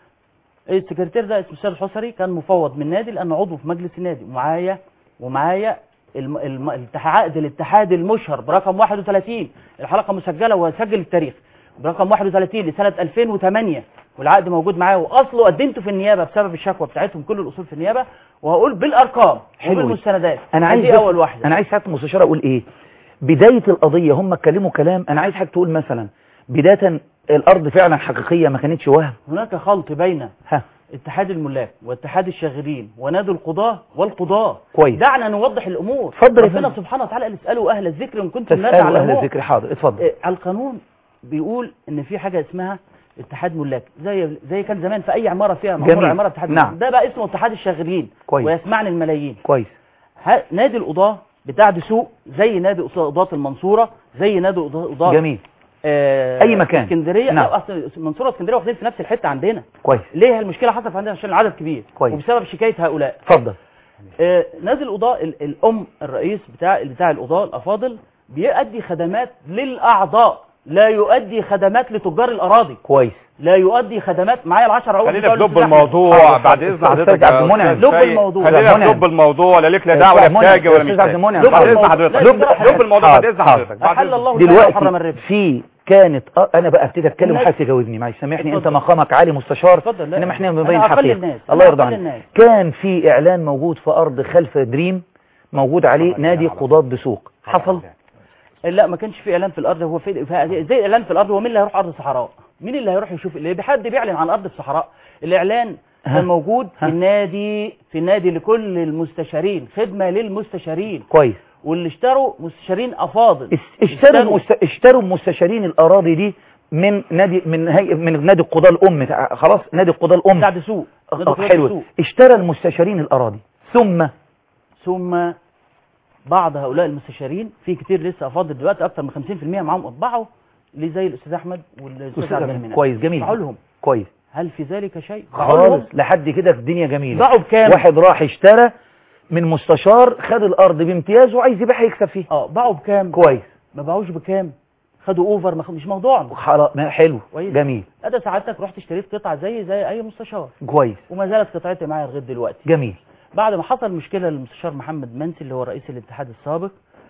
السكرتير ده اسمه السيد الحصري كان مفوض من نادي لانه عضو في مجلس النادي ومعايا ومعايا الم... الم... الاتحاد عقد الاتحاد المشهر برقم 31 الحلقه مسجله وسجل التاريخ برقم 31 لسنه 2008 والعقد موجود معايا واصله قدمته في النيابه بسبب الشكوى بتاعتهم كل الاصول في النيابه وهقول بالارقام حلو. وبالمستندات انا عايز دي بس- اول واحده انا عايز ساعه المستشار اقول ايه بدايه القضيه هم اتكلموا كلام انا عايز حضرتك تقول مثلا بدايه الارض فعلا حقيقيه ما كانتش وهم هناك خلط بين ها اتحاد الملاك واتحاد الشاغرين ونادي القضاة والقضاة كويس. دعنا نوضح الأمور اتفضل يا ربنا فندم. سبحانه وتعالى قال اسألوا أهل الذكر إن كنتم لا تسالوا اهل تعلمون الذكر حاضر اتفضل إيه، القانون بيقول إن في حاجة اسمها اتحاد ملاك زي زي كان زمان في أي عمارة فيها جميل. معمورة عمارة اتحاد نعم. ملاك. ده بقى اسمه اتحاد الشاغرين كويس. ويسمعني الملايين كويس ها- نادي القضاة بتاع دسوق زي نادي قضاة المنصورة زي نادي قضاة جميل آه أي مكان. اسكندرية نعم. لا أصل المنصورة واسكندرية واخدين في نفس الحتة عندنا كويس ليه المشكلة حصلت عندنا عشان العدد كبير كويس. وبسبب شكاية هؤلاء اتفضل آه، نادي القضاء ال- الأم الرئيس بتاع بتاع القضاء الأفاضل بيؤدي خدمات للأعضاء لا يؤدي خدمات لتجار الأراضي كويس لا يؤدي خدمات معايا العشر عقود خلينا بتوع في لب الأستاذ أحمد. الموضوع حاضر، بعد حاضر. اذن حضرتك أستاذ عبد يا المنعم. أستاذ لب سيد. الموضوع. خلينا عبد في المنعم. لب الموضوع لا ليك لا دعوه أستاذ ولا منعم. محتاج ولا أستاذ عبد محتاج المنعم. لب بعد اذن الموضوع. حضرتك لا، لب لا، لب الموضوع بعد حاضر، اذن حاضر. حضرتك بعد أحل إذن. الله البيع وحرم دلوقتي الربا في كانت أه انا بقى ابتدي اتكلم الناس- وحضرتك تجاوبني معلش سامحني انت اتفضل. مقامك عالي مستشار اتفضل، لا. انما احنا أنا بنبين أقل حقيقة الناس. الله أنا يرضى أقل عنك الناس. كان في اعلان موجود في ارض خلف دريم موجود عليه نادي قضاة دسوق حصل لا ما كانش في اعلان في الارض هو في في- زي اعلان في الارض هو مين اللي هيروح ارض الصحراء مين اللي هيروح يشوف اللي حد بيعلن عن ارض الصحراء الاعلان ها. كان موجود في ها. النادي في النادي لكل المستشارين خدمه للمستشارين كويس واللي اشتروا مستشارين افاضل اس- اشتروا المست... اشتروا مستشارين الاراضي دي من نادي من هي... من نادي القضاة الام تع- خلاص نادي القضاة الام بتاع دسوق نادي آه، قضاة حلو دسوق. اشترى المستشارين الاراضي ثم ثم بعض هؤلاء المستشارين في كتير لسه افاضل دلوقتي اكتر من 50% معاهم اطبعوا اللي زي الاستاذ احمد والاستاذ أستاذ عبد أحمد، المنعم كويس، جميل. باعوا لهم كويس هل في ذلك شيء باعوا لهم خالص لحد كده الدنيا جميلة باعوا بكام واحد راح اشترى من مستشار خد الارض بامتياز وعايز يبيعها يكسب فيها اه باعوا بكام كويس ما باعوش بكام خدوا اوفر ما خد- مش موضوعنا خلاص ما- حلو كويس. جميل ادى سعادتك رحت اشتريت قطعه زي زي اي مستشار كويس وما زالت قطعتي معايا لغايه دلوقتي جميل بعد ما حصل مشكله للمستشار محمد منسي اللي هو رئيس الاتحاد السابق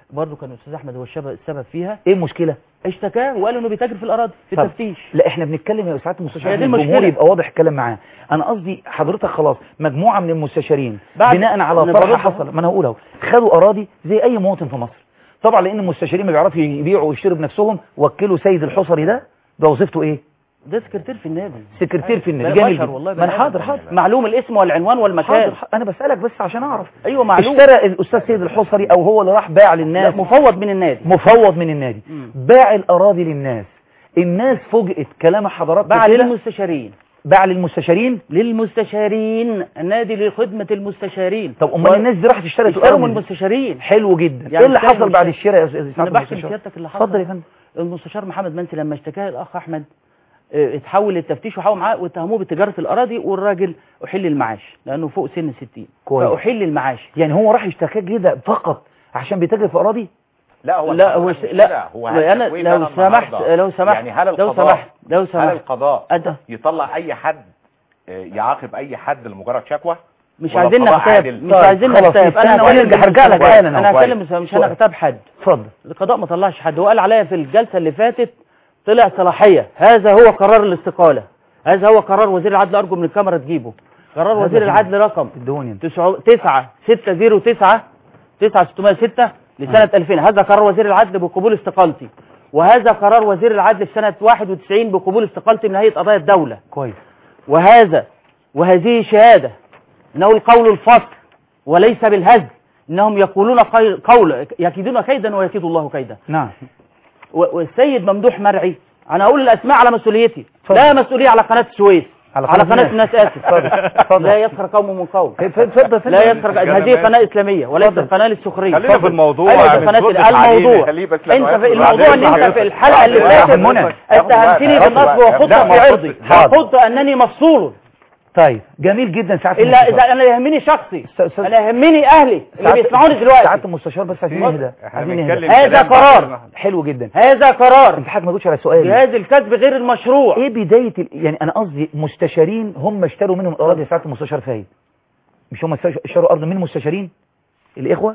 برضه كان الاستاذ احمد هو الشب- السبب فيها ايه المشكله اشتكاه وقال انه بيتاجر في الاراضي في طب، التفتيش لا احنا بنتكلم يا سعاده المستشار هي دي عشان الجمهور المشكلة. يبقى واضح الكلام معاه انا قصدي حضرتك خلاص مجموعه من المستشارين بعد- بناء على أنا طرح برد حصل ما انا هقول اهو خدوا اراضي زي اي مواطن في مصر طبعا لان المستشارين ما بيعرفوا يبيعوا ويشتروا بنفسهم وكلوا سيد الحصري ده ده وظيفته ايه ده سكرتير في النادي سكرتير في النادي ده جميل بشر جدا. والله ما أنا بني حاضر آدم. حاضر معلوم الاسم والعنوان والمكان حاضر حاضر. انا بسالك بس عشان اعرف ايوه معلوم اشترى الاستاذ سيد الحصري او هو اللي راح باع لا للناس مفوض من النادي مفوض من النادي مم. باع الاراضي للناس الناس فوجئت كلام حضراتكم باع كده للمستشارين باع للمستشارين للمستشارين النادي لخدمة المستشارين طب امال الناس دي راحت اشترت اشتروا الارض من دي؟ المستشارين حلو جدا يعني ايه اللي اشتروا حصل من بعد الشارع. الشراء يا استاذ انا سعادة بحكي المستشار؟ لسيادتك اللي حصل اتفضل يا فندم المستشار محمد منسي لما اشتكاه الاخ احمد اه، اتحول للتفتيش وحاول معاه واتهموه بتجاره الاراضي والراجل احل المعاش لانه فوق سن 60 كويس. فاحل المعاش يعني هو راح اشتكى كده فقط عشان بيتاجر في اراضي لا هو لا هو الحقيقة س- مش لا كده. هو انا هالتكوين لو أنا سمحت النهاردة. لو سمحت يعني هل لو القضاء سمحت لو هل سمحت القضاء أنت يطلع اي حد آه، يعاقب اي حد لمجرد شكوى مش ولا عايزين القضاء نغتاب عادل؟ مش طيب، عايزين خلاص، نغتاب نستنى انا ونرجع، هتكلم هرجع لك كويس. حالا أهو. انا كويس. هتكلم مش كويس. هنغتاب حد اتفضل القضاء ما طلعش حد وقال عليا في الجلسة اللي فاتت طلع صلاحية هذا هو قرار الاستقالة هذا هو قرار وزير العدل أرجو من الكاميرا تجيبه قرار هذا وزير فين؟ العدل رقم ادوني انت تسعة تسعة ستة زيرو تسعة تسعة ستمائة ستة لسنة 2000 هذا قرار وزير العدل بقبول استقالتي وهذا قرار وزير العدل في سنة 91 بقبول استقالتي من هيئة قضايا الدولة كويس وهذا وهذه شهادة إنه القول الفصل وليس بالهزل إنهم يقولون قي- قول يكيدون كيدا ويكيد الله كيدا نعم و- والسيد ممدوح مرعي انا اقول الاسماء على مسؤوليتي اتفضل. لا مسؤوليه على قناه السويس على على قناة قناه الناس. الناس اسف اتفضل. اتفضل. لا يسخر قوم من قوم اتفضل اتفضل لا يسخر هذه قناه اسلاميه وليست قناه للسخريه خلينا في الموضوع أيوة، مش قناة نصبح الموضوع عليه، خليه بس لما انت في يدخل. الموضوع اللي انت في الحلقه اللي بعدين فاتت منى. اتهمتني ياخد بالنصب وقت. وخطه لا، في ما عرضي حاضر. قلت انني مفصول طيب جميل جدا سعاده الا المستشار. اذا انا يهمني شخصي أستاذ- انا يهمني اهلي اللي سعادة- بيسمعوني دلوقتي سعاده المستشار بس عايزين نهدى احنا عايزين بنتكلم نهدى هذا كلام قرار. بعدين. حلو جدا هذا قرار انت حضرتك ما تقولش على سؤالي جهاز الكسب غير المشروع ايه بدايه ال... يعني انا قصدي مستشارين هم اشتروا منهم الاراضي ساعه المستشار فايد مش هم استش- اشتروا ارض من المستشارين الاخوه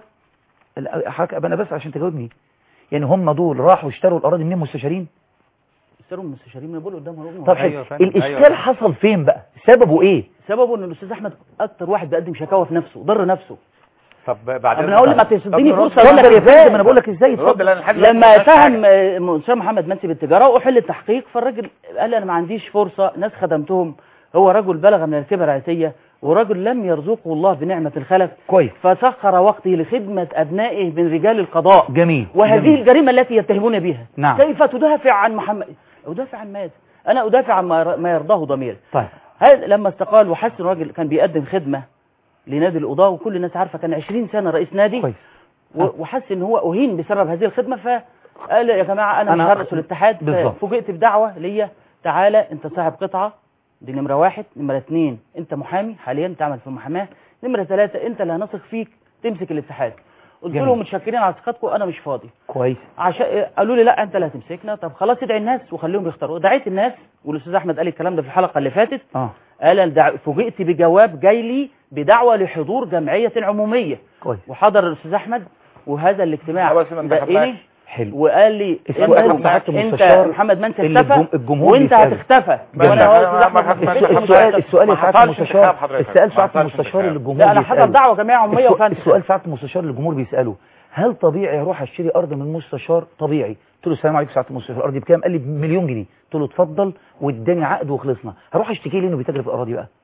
ال- حضرتك انا بس عشان تجاوبني يعني هم دول راحوا اشتروا الاراضي من المستشارين اشتروا المستشارين من بقول قدام رؤوسهم. طب حلو أيوة فندم، الاشكال أيوة. حصل فين بقى سببه ايه سببه ان الاستاذ احمد اكتر واحد بيقدم شكاوى في نفسه ضر نفسه طب بعدين انا اقول ما تديني طب فرصه نرد- اقول لك اتفضل يا ازاي فندم انا بقول لك ازاي نرد اتفضل لأن لحد دلوقتي لما ما قلناش اتهم حاجة. آه، الاستاذ محمد منسي بالتجاره واحل التحقيق فالراجل قال لي انا ما عنديش فرصه ناس خدمتهم هو رجل بلغ من الكبر عتيه ورجل لم يرزقه الله بنعمه الخلف كويس فسخر وقته لخدمه ابنائه من رجال القضاء جميل وهذه جميل. الجريمه التي يتهمون بها نعم. كيف تدافع عن محمد ادافع عن ماذا انا ادافع عن ما ما يرضاه ضميري طيب هذا لما استقال وحس ان الراجل كان بيقدم خدمه لنادي القضاه وكل الناس عارفه كان 20 سنه رئيس نادي كويس و- وحس ان هو اهين بسبب هذه الخدمه فقال يا جماعه انا, أنا مش هرأس الاتحاد بالظبط. فوجئت بدعوه ليا تعالى انت صاحب قطعه دي نمره واحد نمره اثنين انت محامي حاليا تعمل في المحاماه نمره ثلاثه انت اللي هنثق فيك تمسك الاتحاد قلت جميل. لهم متشكرين على ثقتكم انا مش فاضي كويس عشان قالوا لي لا انت اللي هتمسكنا طب خلاص ادعي الناس وخليهم يختاروا دعيت الناس والاستاذ احمد قال الكلام ده في الحلقه اللي فاتت اه قال الدع- فوجئت بجواب جاي لي بدعوه لحضور جمعيه عموميه كويس وحضر الاستاذ احمد وهذا الاجتماع خلاص ما انتخبناش. دقني حلو وقال لي السؤال انت, اللي سعادة انت المستشار محمد منسي اللي اختفى الجم- الجمهور وانت بيسأله. هتختفى بس وانا أنا هو الأستاذ ما أحمد حصلش- مش- ما مش السؤال هختفى. السؤال يا ما سعاده حصلش المستشار انتخاب حضرتك. السؤال ما سعاده حصلش المستشار اللي انتخاب. الجمهور لا انا حضر بيسأله. دعوه جمعيه عموميه السؤال- وفانت السؤال ساعة المستشار الجمهور بيسأله هل طبيعي اروح اشتري ارض من مستشار طبيعي قلت له السلام عليكم ساعة المستشار الارض بكام قال لي بمليون جنيه قلت له اتفضل واداني عقد وخلصنا هروح اشتكي ليه انه بيتاجر في الاراضي بقى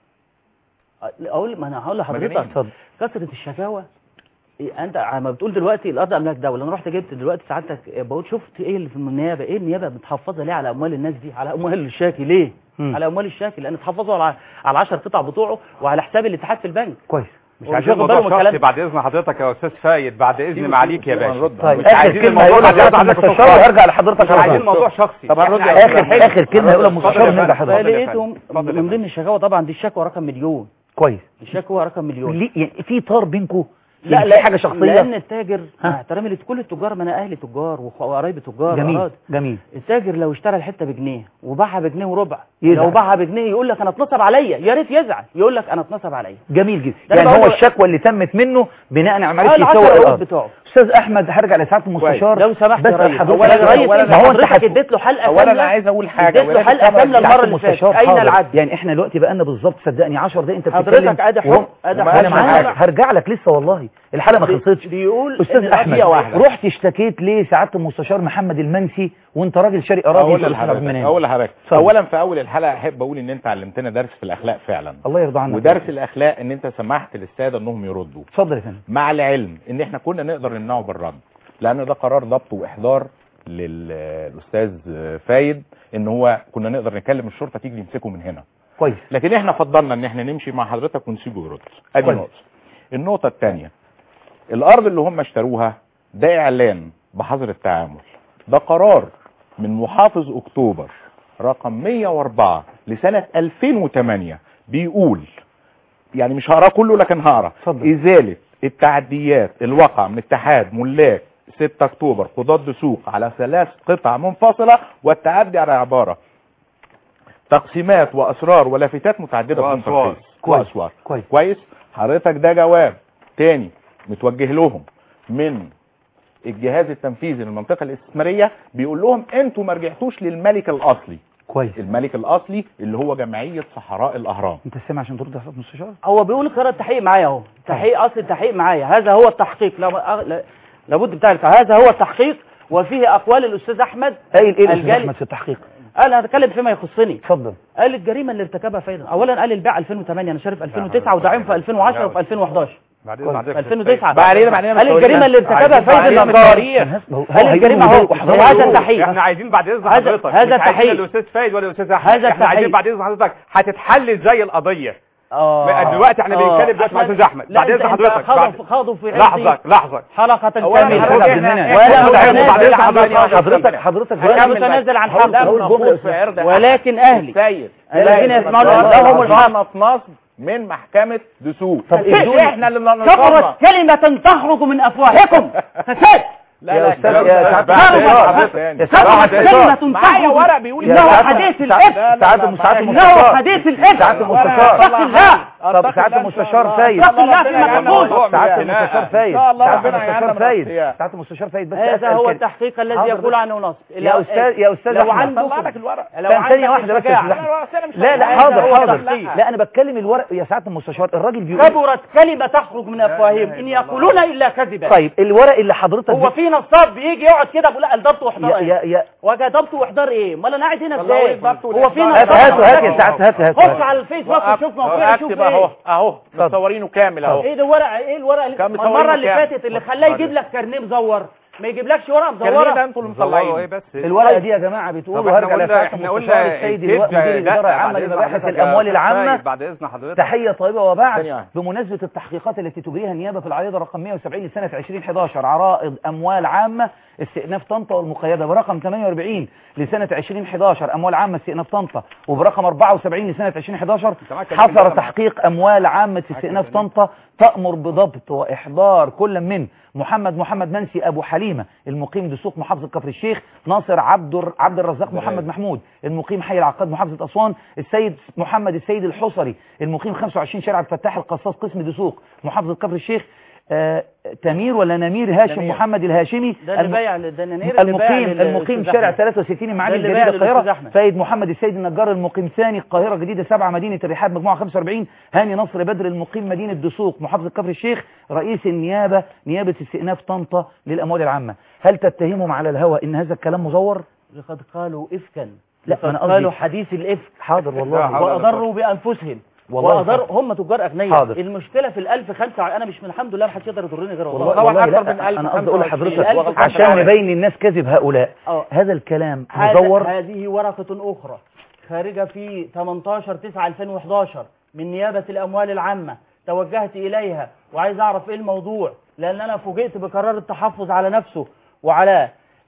اقول ما انا هقول لحضرتك مجانين. اتفضل كثره الشكاوى إيه انت عم بتقول دلوقتي الارض املاك دوله انا رحت جبت دلوقتي سعادتك بقول شفت ايه اللي في النيابه ايه النيابه متحفظه ليه على اموال الناس دي على اموال الشاكي ليه مم. على اموال الشاكي لان اتحفظوا على على 10 قطع بتوعه وعلى حساب الاتحاد في البنك كويس مش ومش عايزين واخد موضوع باله من الكلام شخصي بعد اذن حضرتك يا استاذ فايد بعد اذن معاليك يا باشا طيب مش اخر عايزين كلمه الموضوع هيقولها ده سعاده عندك المستشار سؤال. وهرجع لحضرتك مش على عايزين طول. موضوع شخصي طب إحنا هنرد عايزين اخر حل. اخر كلمه هيقولها المستشار اتفضل يا ونرجع فندم. حضرتك فلقيتهم اتفضل يا من ضمن الشكاوى طبعا دي الشكوى رقم مليون كويس الشكوى رقم مليون ليه يعني في طار بينكم لا لا حاجه شخصيه لان التاجر ها؟ مع احترامي لكل التجار ما انا اهلي تجار وخ- وقرايبي تجار جميل وأراضي. جميل التاجر لو اشترى الحته بجنيه وباعها بجنيه وربع يزعل. لو باعها بجنيه يقول لك انا اتنصب عليا يا ريت يزعل يقول لك انا اتنصب عليا جميل جدا ده أنا يعني هو بقول- الشكوى اللي تمت منه بناء على آه، عمليه العشر يسوق عقود الارض بتوعه استاذ احمد هرجع لسعاده المستشار لو سمحت بس يا ريس حضرتك اولا يا ريس اولا ما هو انت حضرتك حت- اديت له حلقه اولا انا كامله عايز اقول حاجه اديت له ولكن حلقه طبعاً كامله المره سعادة اللي فاتت المستشار اين حاضر. العدل يعني احنا دلوقتي بقى لنا بالظبط صدقني 10 دقايق انت حضرتك بتتكلم ادي وهم- حكم ادي وما حكم انا معاك معاك. هرجع لك لسه والله الحلقه ما بي- خلصتش بيقول استاذ إن احمد القضية واحدة. رحت اشتكيت ليه سعاده المستشار محمد المنسي وانت راجل شاري اراضي اقول في الحرب لحضرتك المنام. اقول لحضرتك اتفضل. اولا في اول الحلقه احب اقول ان انت علمتنا درس في الاخلاق فعلا الله يرضى عنك ودرس الاخلاق ان انت سمحت للساده انهم يردوا اتفضل يا فندم مع العلم ان احنا كنا نقدر نمنعه بالرد لان ده قرار ضبط واحضار للاستاذ فايد ان هو كنا نقدر نكلم الشرطه تيجي تمسكه من هنا كويس لكن احنا فضلنا ان احنا نمشي مع حضرتك ونسيبه يرد ادي كويس. نقطه النقطه الثانيه الارض اللي هم اشتروها ده اعلان بحظر التعامل ده قرار من محافظ اكتوبر رقم 104 لسنه 2008 بيقول يعني مش هقراه كله لكن هقرا اتفضل. ازاله التعديات الواقع من اتحاد ملاك 6 اكتوبر قضاة دسوق على ثلاث قطع منفصله والتعدي على عباره تقسيمات واسرار ولافتات متعدده بدون وأسوار. ترخيص كويس. واسوار كويس كويس حضرتك ده جواب تاني متوجه لهم من الجهاز التنفيذي للمنطقه الاستثماريه بيقول لهم انتوا ما رجعتوش للملك الاصلي كويس الملك الاصلي اللي هو جمعيه صحراء الاهرام انت سامع عشان ترد على سعاده المستشار هو بيقول قرار التحقيق معايا اهو تحقيق اصل التحقيق معايا هذا هو التحقيق لا لا- لابد بتاع التحقيق. هذا هو التحقيق وفيه اقوال الاستاذ احمد قايل ايه الاستاذ الجالي- احمد في التحقيق قال انا اتكلم فيما يخصني اتفضل قال الجريمه اللي ارتكبها فايدا اولا قال البيع 2008 انا شارف 2009 وداعم في 2010 وفي 2011 بعدين كويس. بعدين 2009 بعدين بعدين قال الجريمه اللي ارتكبها فايد النجار هل الجريمه هو هذا التحقيق احنا عايزين بعد اذن هذا- حضرتك هذا مش عايزين التحقيق. الاستاذ فايد ولا الاستاذ احمد هذا احنا عايزين التحقيق. بعد اذن حضرتك هتتحل ازاي القضيه اه دلوقتي احنا آه. بنتكلم دلوقتي مع أحمد- الاستاذ احمد لا، بعد أنت- اذن أنت حضرتك خاضوا بعد- في- خاضوا في لحظه عرضي لحظه حلقه أولاً كامله حضرتك عبد المنعم. إحنا- ولا إحنا متنازل بعد إذن عن حضرتك حضرتك. حضرتك حضرتك ولا هكمل متنازل عن بس. حقه ده هقول جملة نفوذ في عرض ولكن اهلي سيد الذين يسمعون لهم الحق لهم نصب من محكمة دسوق طب ادوني- احنا اللي كبرت نصبنا كلمة تخرج من أفواهكم فساد لا يا لا أستاذ- الكلام يا ده سعادة بعد المستشار. حضرتك يعني. كبرت كلمة معايا ورق تخرج بيقول إنه سعادة- حديث سعادة- الإفك سعادة لا، المستشار لا، إنه المستشار حديث الإفك سعادة المستشار اتق الله طب سعادة المستشار فايد اتق الله فيما تقول سعادة المستشار فايد إن شاء الله سعادة ربنا المستشار يعلم فايد الأصفياء. سعادة المستشار فايد بس هذا أسأل هو كده. التحقيق الذي حاضر يقول بس. عنه نصب يا أستاذ يا أستاذ لو أحمد عندكم طلع لك الورق لو ثانية عندك واحدة بس يا الشجاعة. أستاذ أحمد. لا لا هذا حاضر هو حاضر التحقيق. لا أنا بتكلم الورق يا سعادة المستشار الراجل بيقول كبرت كلمة تخرج من أفواههم إن يقولون إلا كذبا طيب الورق اللي حضرتك هو في نصاب بيجي يقعد كده بيقول لا ضبط واحضار يا يا ايه يا وجه ضبط واحضار ايه امال انا قاعد هنا والله ازاي ضبط هو في والإحضار. نصاب هات هاتوا هات يا حضرتك. سعادة هات هات خش على الفيسبوك وشوف موقعي شوف اكتب اهو ايه اهو مصورينه كامل اهو ايه ده ورق ايه الورق اللي كان ما مصورينه المره اللي كام؟ فاتت اللي خلاه يجيب لك كارنيه مزور ما يجيبلكش ورقه كان ده مزوره انتوا اللي ايه مطلعين بس الورقه دي يا جماعه طب بتقولوا احنا هرجع قلنا- لسعادة احنا المستشار قلنا السيد الكذب- الوقت مدير لا، الاداره بعد العامه إذن لمباحث حضرتك يا الاموال أستاذ العامه سيد، بعد اذن حضرتك تحية طيبة وبعد ثانية واحدة. بمناسبة التحقيقات التي تجريها النيابة في العريضة رقم 170 لسنة 2011 عرائض أموال عامة استئناف طنطا والمقيدة برقم 48 لسنة 2011 أموال عامة استئناف طنطا وبرقم 74 لسنة 2011 حصر تحقيق أموال عامة استئناف طنطا تأمر بضبط وإحضار كل من محمد محمد منسي أبو حليمة المقيم دسوق محافظة كفر الشيخ ناصر عبد الر- عبد الرزاق محمد محمود المقيم حي العقاد محافظة أسوان السيد محمد السيد الحصري المقيم 25 شارع الفتاح القصاص قسم دسوق محافظة كفر الشيخ آه تمير ولا نمير هاشم نمير. محمد الهاشمي ده اللي الم- بايع الدنانير اللي بايع المقيم لل- المقيم للأستاذ شارع أحمد. 63 المعادي ده اللي الجديدة بايع للأستاذ القاهرة أحمد. سيد محمد السيد النجار المقيم ثاني القاهرة الجديدة 7 مدينة الرحاب مجموعة 45 هاني نصر بدر المقيم مدينة دسوق محافظة كفر الشيخ رئيس النيابة نيابة استئناف طنطا للأموال العامة هل تتهمهم على الهوى إن هذا الكلام مزور؟ لقد قالوا افكا لا، لقد أنا قصدي- قالوا حديث الافك حاضر والله واضروا بانفسهم والله واضروا هم تجار اغنياء حاضر. المشكله في الألف خمسة انا مش من الحمد لله محدش يقدر يضرني غير والله والله, طبعاً والله أكثر لا من أنا قصدي أقول 1025 لحضرتك الألف عشان خمسة نبين للناس كذب هؤلاء اه هذا الكلام هذا- مزور هذه ورقة أخرى خارجة في 18 9 2011 من نيابة الأموال العامة توجهت إليها وعايز أعرف إيه الموضوع لأن أنا فوجئت بقرار التحفظ على نفسه وعلى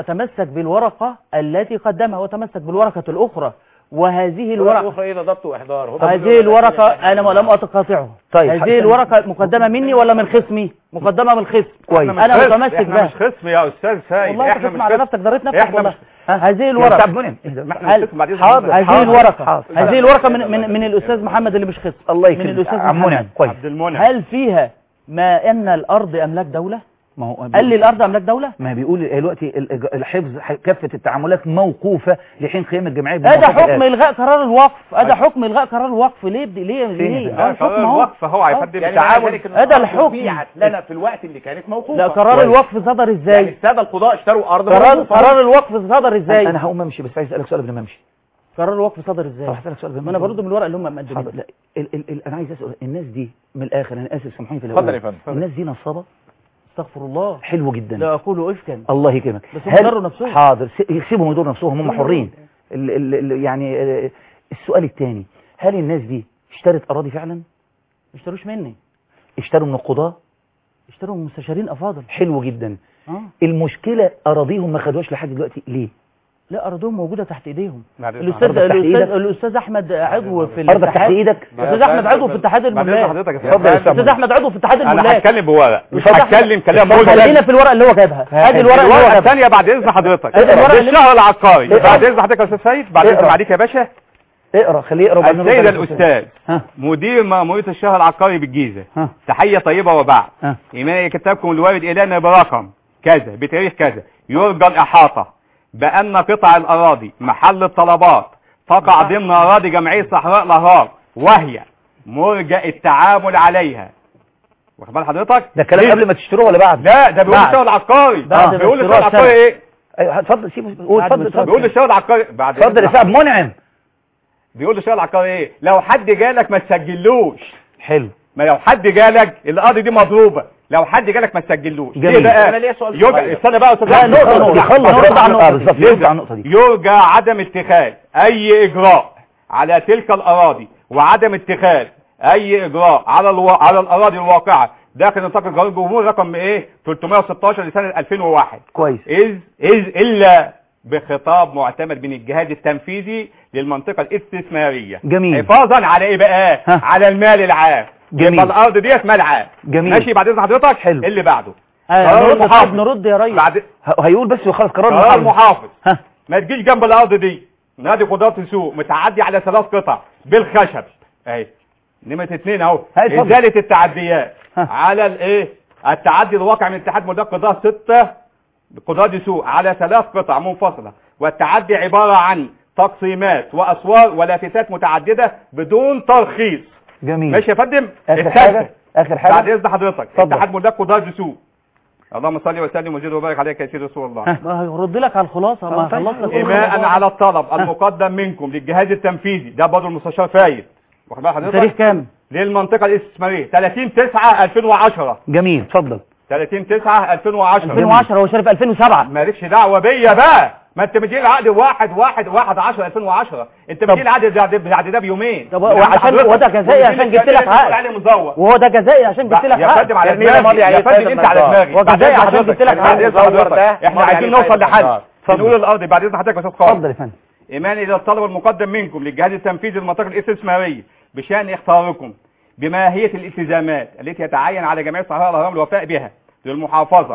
سأتمسك بالورقة التي قدمها وتمسك بالورقة الأخرى وهذه الورقة الاخرى الى ضبط واحضار هم هذه الورقة أنا لم أتقاطعه طيب، هذه حسن. الورقة مقدمة مني ولا من خصمي مقدمة من الخصم كويس. أنا خصم. متمسك احنا بها مش خصم يا استاذ سيد والله احنا أنت مش تسمع على خصم. نفسك ضريت نفسك احنا والله مش- ها، هذه يا الورقة أستاذ منعم اهدى. ما احنا هل- مش خصم بعد إذن حاضر، حضرتك. هذه حاضر، الورقة حاضر. هذه الورقة من من من الأستاذ محمد اللي مش خصم الله من يكرمك الأستاذ عم منعم محمد كويس عبد المنعم هل فيها ما أن الأرض أملاك دولة ما هو قال لي الأرض أملاك دولة ما بيقول دلوقتي ال- الحفظ ح- كافة التعاملات موقوفة لحين قيام الجمعية هذا بالموافقة حكم الآن. إلغاء قرار الوقف هذا حكم إلغاء قرار الوقف ليه بدي- ليه ليه ده؟ آه، لا، قرار الحكم أهو. الوقف هو هيقدم يعني التعامل معنى ذلك إن هذا الأرض الحكم. بيعت لنا في الوقت اللي كانت موقوفة لا قرار كويس. الوقف صدر يعني ازاي السادة القضاء اشتروا ارض قرار موقوفة. قرار الوقف صدر ازاي انا هقوم امشي بس عايز اسالك سؤال قبل ما امشي قرار الوقف صدر ازاي طب هسالك سؤال قبل ما انا برد من الورق اللي هم حاضر مقدمينه لا ال ال ال انا عايز اسال الناس دي من الاخر انا اسف سامحوني في اتفضل الأول. يا فندم اتفضل. الناس دي نصابه استغفر الله حلو جدا لا اقول افكا الله يكرمك بس هم هل- يضروا نفسهم. حاضر س- يسيبهم يضروا نفسهم هم حرين ال ال ال يعني آه، السؤال الثاني هل الناس دي اشترت اراضي فعلا ما اشتروش مني اشتروا من القضاه اشتروا من مستشارين افاضل حلو جدا اه المشكله اراضيهم ما خدوهاش لحد دلوقتي ليه لا ارضهم موجوده تحت ايديهم بعد إذن الاستاذ أرضك تحت الاستاذ إيدك؟ الاستاذ احمد عضو في ارضك تحت الاتحاد ايدك الاستاذ احمد عضو في اتحاد بعد إذن الملاك حضرتك يا اتفضل يا فندم. أستاذ الاستاذ احمد عضو في اتحاد انا الملاك هتكلم بورق مش أستاذ أحمد- هتكلم كلام طب خلينا ملزم في الورقه اللي هو جابها ادي الورقه اللي هو الورقه جابها الثانيه بعد اذن حضرتك إيه الورقة اللي- الشهر العقاري إيه؟ بعد اذن حضرتك يا استاذ سيد بعد اذن إيه؟ عليك يا باشا اقرا خليه يقرا وبعدين السيد نرد على الاستاذ ها مدير مأمورية الشهر العقاري بالجيزة ها تحية طيبة وبعد ها إيمان كتابكم الوارد إلينا برقم كذا بتاريخ كذا يرجى الإحاطة بأن قطع الأراضي محل الطلبات تقع ضمن أراضي جمعية صحراء الأهرام وهي مرجى التعامل عليها واخد بال حضرتك؟ ده كلام ليه؟ قبل ما تشتروه ولا بعد لا ده بيقول بعد. الشهر العقاري بعد ما بيقول الشهر اشتروها العقاري سنة. إيه؟ ايوه اتفضل سيبه قول بعد اتفضل ما اتفضل بيقول الشهر العقاري بعد اتفضل يا إذن استاذ منعم بيقول الشهر العقاري إيه؟ لو حد جالك ما تسجلوش حلو ما لو حد جالك القاضي دي مضروبه لو حد جالك ما تسجلوش جميل. ليه بقى أنا ليا سؤال يرجى صغير. استنى بقى يا استاذ لا أحمد. نقطة نقطة يخلص، نرد يرد على على النقطة النقطة بالظبط دي. يرد على النقطة دي يرجى عدم اتخاذ اي اجراء على تلك الاراضي وعدم اتخاذ اي اجراء على الو... على الاراضي الواقعه داخل نطاق القانون الجمهوري رقم ايه 316 لسنه 2001 كويس إذ إذ إلا بخطاب معتمد من الجهاز التنفيذي للمنطقة الاستثمارية جميل. حفاظا على ايه بقى ها. على المال العام جميل. يبقى الارض ديت مال عام جميل. ماشي بعد اذن حضرتك حلو. اللي بعده آه، قرار نرد المحافظ. طيب نرد يا ريس بعد ه- هيقول بس وخلاص قرار قرار المحافظ المحافظ ها ما تجيش جنب الارض دي نادي قضاة السوق متعدي على ثلاث قطع بالخشب اهي نمرة اتنين اهو هاي اتفضل. ازالة التعديات ها. على الايه التعدي الواقع من اتحاد مدير قضاء ستة قضاة السوق على ثلاث قطع منفصلة والتعدي عبارة عن تقسيمات واسوار ولافتات متعددة بدون ترخيص جميل ماشي يا فندم اخر الثالثة. حاجة اخر بعد حاجة اذن حضرتك اتفضل. اتحاد مدير قضاة السوق اللهم صل وسلم وزد وبارك عليك يا سيدي رسول الله ها. ما هيرد لك على الخلاصه ما آه، طيب. خلصنا كل إيماء الموضوع. على الطلب المقدم منكم للجهاز التنفيذي ده برضه المستشار فايد واخد بال تاريخ حضرتك كام للمنطقة الاستثمارية 30 9 2010 جميل اتفضل 30 9 2010 2010 هو شارف 2007 مالكش دعوة بيا بقى ما انت مدير العقد واحد واحد واحد 10 2010 انت طب- مدير العقد بعد بعد ده بيومين طب يعني وعشان- حضرتك وده جزائي والمدير عشان جبت لك الكبير اللي عقد. بتقول عليه مزور وهو ده جزائي عشان جبت لك يا عقد فندم على يعني دماغي ماضي يا عليه فندم ثلاث انت على مقدار. دماغي وجزائي بعد عشان إذن جبت لك حضرتك. بعد عقد. إذن حضرتك. ده احنا ماضي عايزين عليه نوصل ثلاث لحل مقدار. نقول الارض بعد اذن حضرتك يا استاذ خالد اتفضل يا فندم إيمان إلى الطلب المقدم منكم للجهاز التنفيذي للمنطقة الاستثمارية بشأن إخطاركم بماهية الالتزامات التي يتعين على جميع صحراء الأهرام الوفاء بها للمحافظة